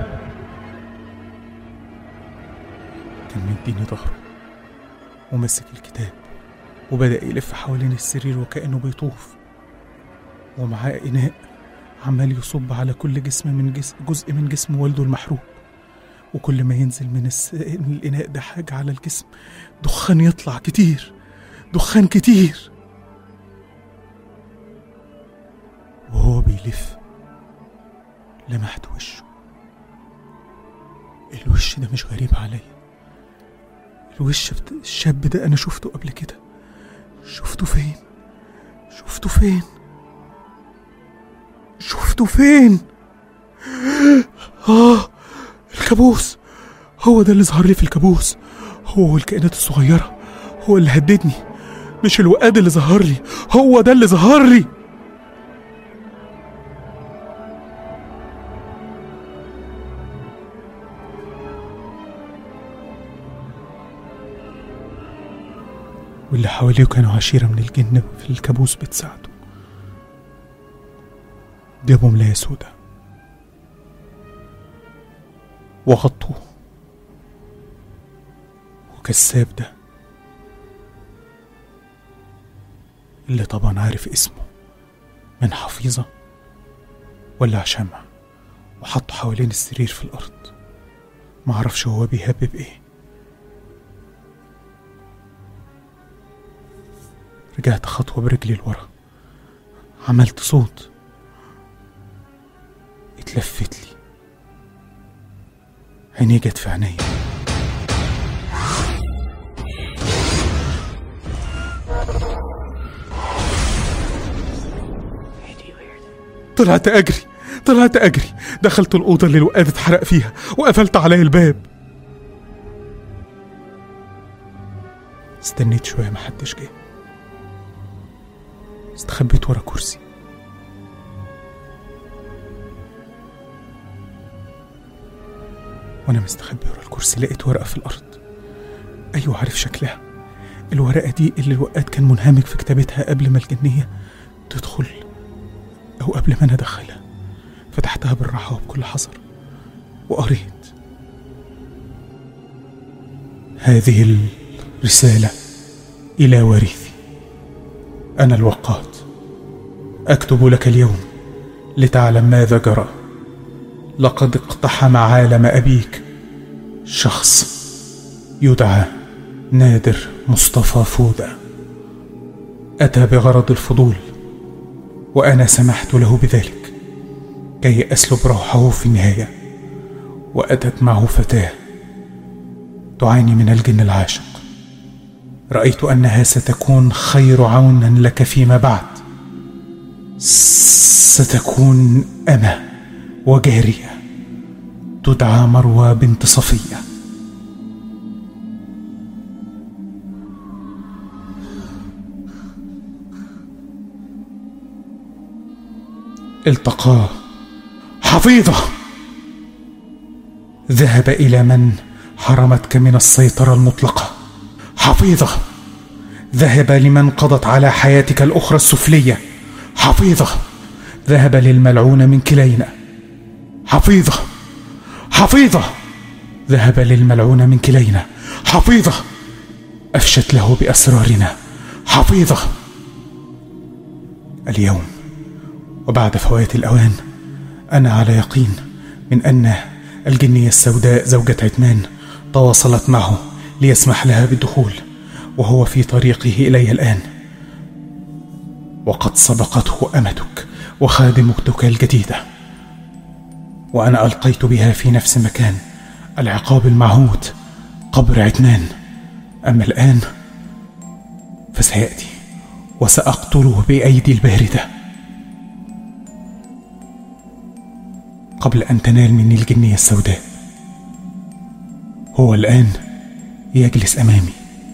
كان مديني ظهره ومسك الكتاب وبدأ يلف حوالين السرير وكأنه بيطوف ومعاه إناء عمال يصب على كل جسم من جسم جزء من جسم والده المحروق وكل ما ينزل من, الس... من الإناء ده حاجة على الجسم دخان يطلع كتير دخان كتير وهو بيلف لمحت وشه الوش ده مش غريب عليا الوش بت... الشاب ده انا شفته قبل كده شفته فين شفته فين شفته فين اه الكابوس هو ده اللي ظهر لي في الكابوس هو الكائنات الصغيرة هو اللي هددني مش الوقاد اللي ظهر لي هو ده اللي ظهر لي واللي حواليه كانوا عشيرة من الجن في الكابوس بتساعده جابوا ملاية سودا وغطوه وكساب ده اللي طبعا عارف اسمه من حفيظة ولا شمع وحطه حوالين السرير في الأرض معرفش هو بيهبب إيه رجعت خطوة برجلي لورا عملت صوت اتلفت لي عينيه جت في عينيا طلعت أجري طلعت أجري دخلت الأوضة اللي الوقاد اتحرق فيها وقفلت عليا الباب استنيت شوية محدش جه استخبيت ورا كرسي وانا مستخبي ورا الكرسي لقيت ورقة في الأرض أيوة عارف شكلها الورقة دي اللي الوقاد كان منهمك في كتابتها قبل ما الجنية تدخل أو قبل ما أنا أدخلها فتحتها بالراحة وبكل حذر وقريت هذه الرسالة إلى وريثي أنا الوقاد أكتب لك اليوم لتعلم ماذا جرى لقد اقتحم عالم أبيك شخص يدعى نادر مصطفى فودة أتى بغرض الفضول وأنا سمحت له بذلك كي أسلب روحه في النهاية وأتت معه فتاة تعاني من الجن العاشق رأيت أنها ستكون خير عون لك فيما بعد ستكون أمة وجارية تدعى مروى بنت صفية التقاه حفيظة ذهب إلى من حرمتك من السيطرة المطلقة حفيظة ذهب لمن قضت على حياتك الأخرى السفلية حفيظة ذهب للملعون من كلينا حفيظة حفيظة ذهب للملعون من كلينا حفيظة أفشت له بأسرارنا حفيظة اليوم وبعد فوات الأوان أنا على يقين من أن الجنية السوداء زوجة عتمان تواصلت معه ليسمح لها بالدخول وهو في طريقه إلي الآن وقد سبقته أمتك وخادمتك الجديدة وأنا ألقيت بها في نفس مكان العقاب المعهود قبر عتمان أما الآن فسيأتي وسأقتله بأيدي الباردة قبل أن تنال مني الجنية السوداء هو الآن يجلس أمامي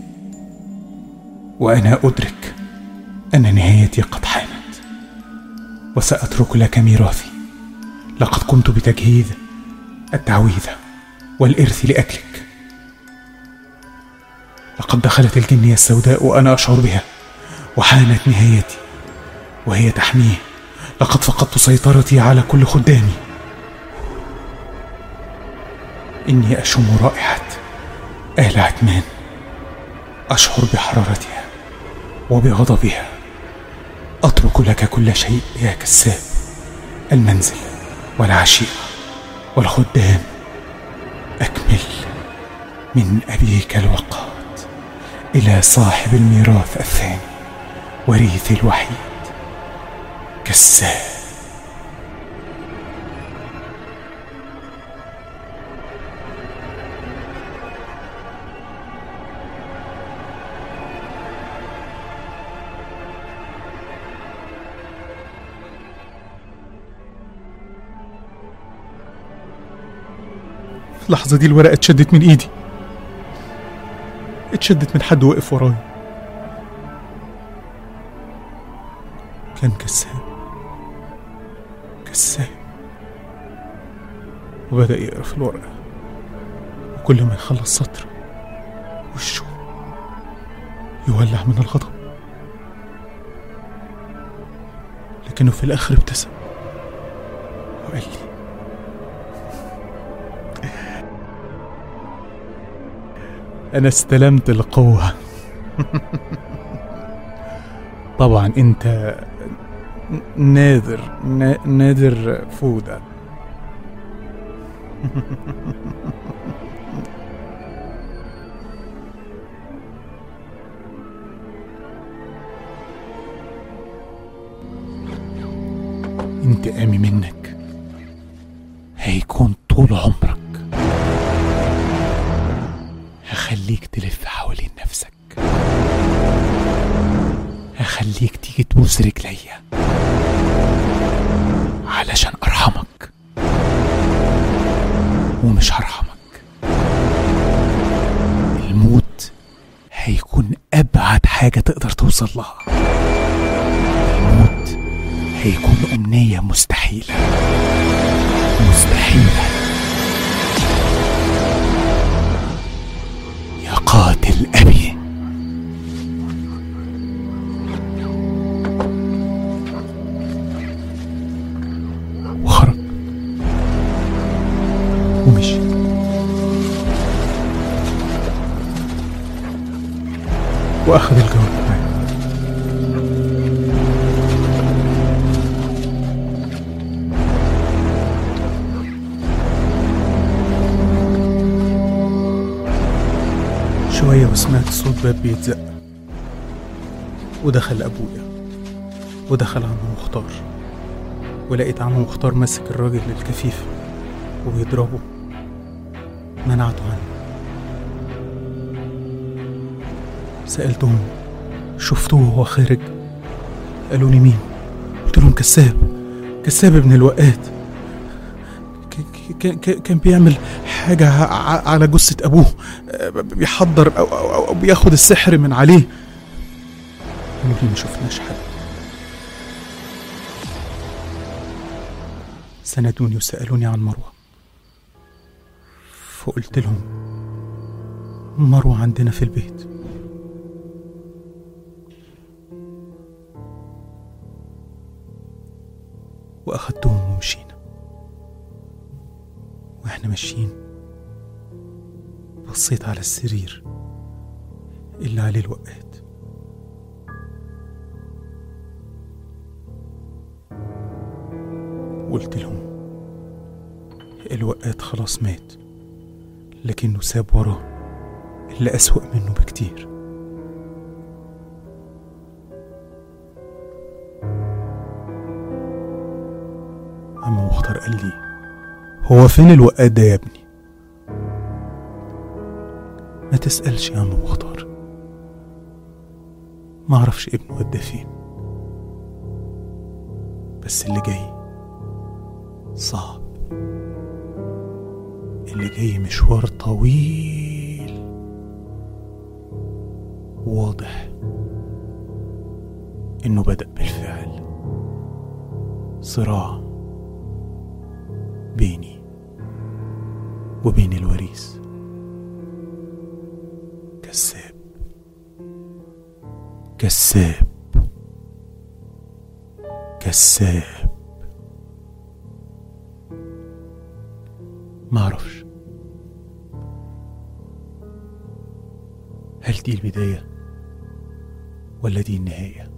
وأنا أدرك أن نهايتي قد حانت وسأترك لك ميراثي لقد قمت بتجهيز التعويذة والإرث لأكلك لقد دخلت الجنية السوداء وأنا أشعر بها وحانت نهايتي وهي تحميه لقد فقدت سيطرتي على كل خدامي إني أشم رائحة آل عتمان أشعر بحرارتها وبغضبها أترك لك كل شيء يا كساب المنزل والعشيرة والخدام أكمل من أبيك الوقاد إلى صاحب الميراث الثاني وريث الوحيد كساب في اللحظة دي الورقة اتشدت من ايدي اتشدت من حد واقف ورايا كان كساب كساب وبدأ يقرا في الورقة وكل ما يخلص سطر وشه يولع من الغضب لكنه في الآخر ابتسم وقال لي أنا استلمت القوة طبعا أنت ن- نادر نا- نادر فودة انتقامي منك هيكون طول عمرك هخليك تلف حوالين نفسك هخليك تيجي تبوس رجليا علشان ارحمك ومش هرحمك الموت هيكون ابعد حاجه تقدر توصل لها الموت هيكون امنيه مستحيله مستحيله يا قاتل ابي وخرج ومشي واخذ الجواب معاه شوية وسمعت صوت باب بيتزق ودخل أبويا ودخل عم مختار ولقيت عم مختار ماسك الراجل الكفيف وبيضربه منعته عنه سألتهم شفتوه وهو خارج قالوا لي مين قلت لهم كذاب كذاب ابن الوقات ك- ك- ك- كان بيعمل حاجة ع- ع- على جثة أبوه آه، بيحضر أو, أو, أو, أو بياخد السحر من عليه قالوا لي ما شفناش حد سندوني وسألوني عن مروة فقلت لهم مروة عندنا في البيت وأخدتهم ومشينا وإحنا ماشيين بصيت على السرير اللي عليه الوقات وقلت لهم الوقات خلاص مات لكنه ساب وراه اللي أسوأ منه بكتير عم مختار قال لي هو فين الوقات ده يا ابني ما تسألش يا عم مختار ما اعرفش ابنه وداه فين بس اللي جاي صعب اللي جاي مشوار طويل واضح انه بدأ بالفعل صراع بيني وبين الوريث كذاب كذاب كذاب معرفش هل دي البداية ولا دي النهاية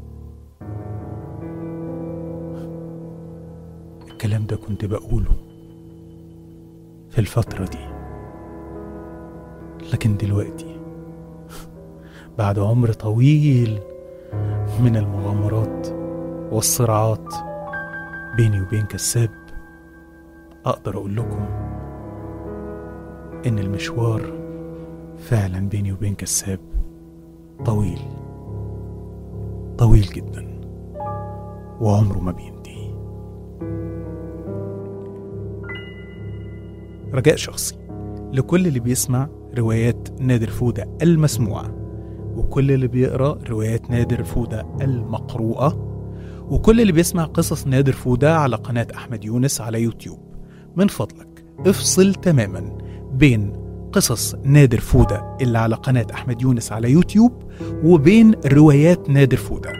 الكلام ده كنت بقوله في الفترة دي لكن دلوقتي بعد عمر طويل من المغامرات والصراعات بيني وبين كساب أقدر أقول لكم إن المشوار فعلا بيني وبين كساب طويل طويل جدا وعمره ما بينتهي رجاء شخصي لكل اللي بيسمع روايات نادر فودة المسموعة وكل اللي بيقرأ روايات نادر فودة المقروءة وكل اللي بيسمع قصص نادر فودة على قناة أحمد يونس على يوتيوب من فضلك افصل تماما بين قصص نادر فودة اللي على قناة أحمد يونس على يوتيوب وبين روايات نادر فودة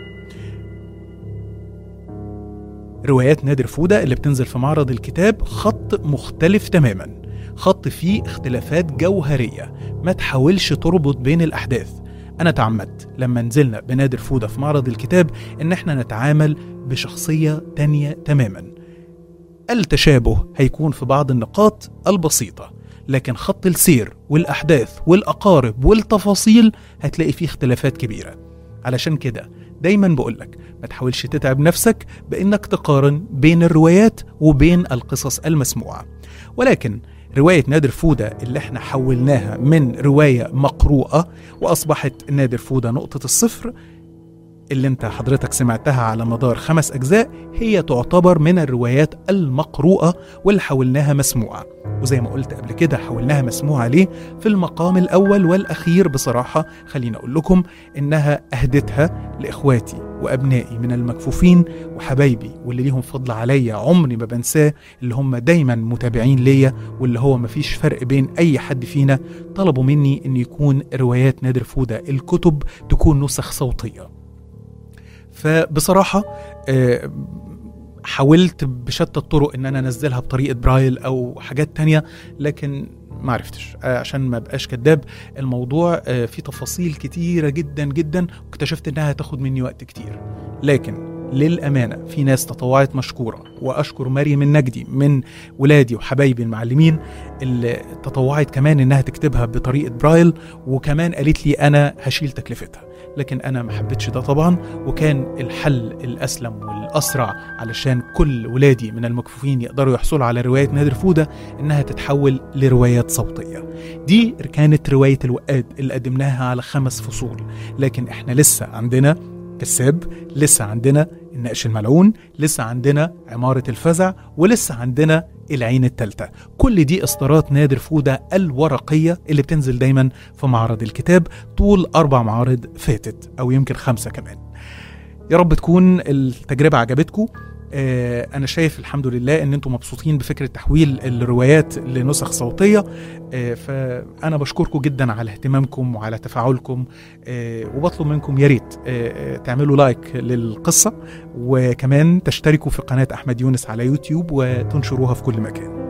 روايات نادر فودة اللي بتنزل في معرض الكتاب خط مختلف تماما خط فيه اختلافات جوهرية ما تحاولش تربط بين الأحداث أنا تعمدت لما نزلنا بنادر فودة في معرض الكتاب إن احنا نتعامل بشخصية تانية تماما التشابه هيكون في بعض النقاط البسيطة لكن خط السير والأحداث والأقارب والتفاصيل هتلاقي فيه اختلافات كبيرة علشان كده دايما بقولك ما تحاولش تتعب نفسك بإنك تقارن بين الروايات وبين القصص المسموعة ولكن رواية نادر فودة اللي احنا حولناها من رواية مقروءة وأصبحت نادر فودة نقطة الصفر اللي انت حضرتك سمعتها على مدار خمس أجزاء هي تعتبر من الروايات المقروءة واللي حولناها مسموعة وزي ما قلت قبل كده حولناها مسموعة ليه في المقام الأول والأخير بصراحة خليني أقول لكم إنها أهدتها لإخواتي وأبنائي من المكفوفين وحبايبي واللي ليهم فضل عليا عمري ما بنساه اللي هم دايما متابعين ليا واللي هو مفيش فرق بين أي حد فينا طلبوا مني إن يكون روايات نادر فودة الكتب تكون نسخ صوتية فبصراحة آه، حاولت بشتى الطرق ان انا انزلها بطريقه برايل او حاجات تانية لكن ما عرفتش آه، عشان ما بقاش كداب الموضوع آه، فيه تفاصيل كتيره جدا جدا واكتشفت انها هتاخد مني وقت كتير لكن للأمانة في ناس تطوعت مشكورة وأشكر مريم النجدي من ولادي وحبايبي المعلمين اللي تطوعت كمان إنها تكتبها بطريقة برايل وكمان قالت لي أنا هشيل تكلفتها لكن أنا ما حبيتش ده طبعا وكان الحل الأسلم والأسرع علشان كل ولادي من المكفوفين يقدروا يحصلوا على رواية نادر فودة إنها تتحول لروايات صوتية دي كانت رواية الوقاد اللي قدمناها على خمس فصول لكن إحنا لسه عندنا كساب لسه عندنا النقش الملعون لسه عندنا عمارة الفزع ولسه عندنا العين التالتة كل دي إصدارات نادر فودة الورقية اللي بتنزل دايما في معرض الكتاب طول أربع معارض فاتت أو يمكن خمسة كمان يا رب تكون التجربة عجبتكم آه، انا شايف الحمد لله ان انتم مبسوطين بفكره تحويل الروايات لنسخ صوتيه آه، فانا بشكركم جدا على اهتمامكم وعلى تفاعلكم آه، وبطلب منكم يا ريت آه، آه، تعملوا لايك للقصه وكمان تشتركوا في قناه احمد يونس على يوتيوب وتنشروها في كل مكان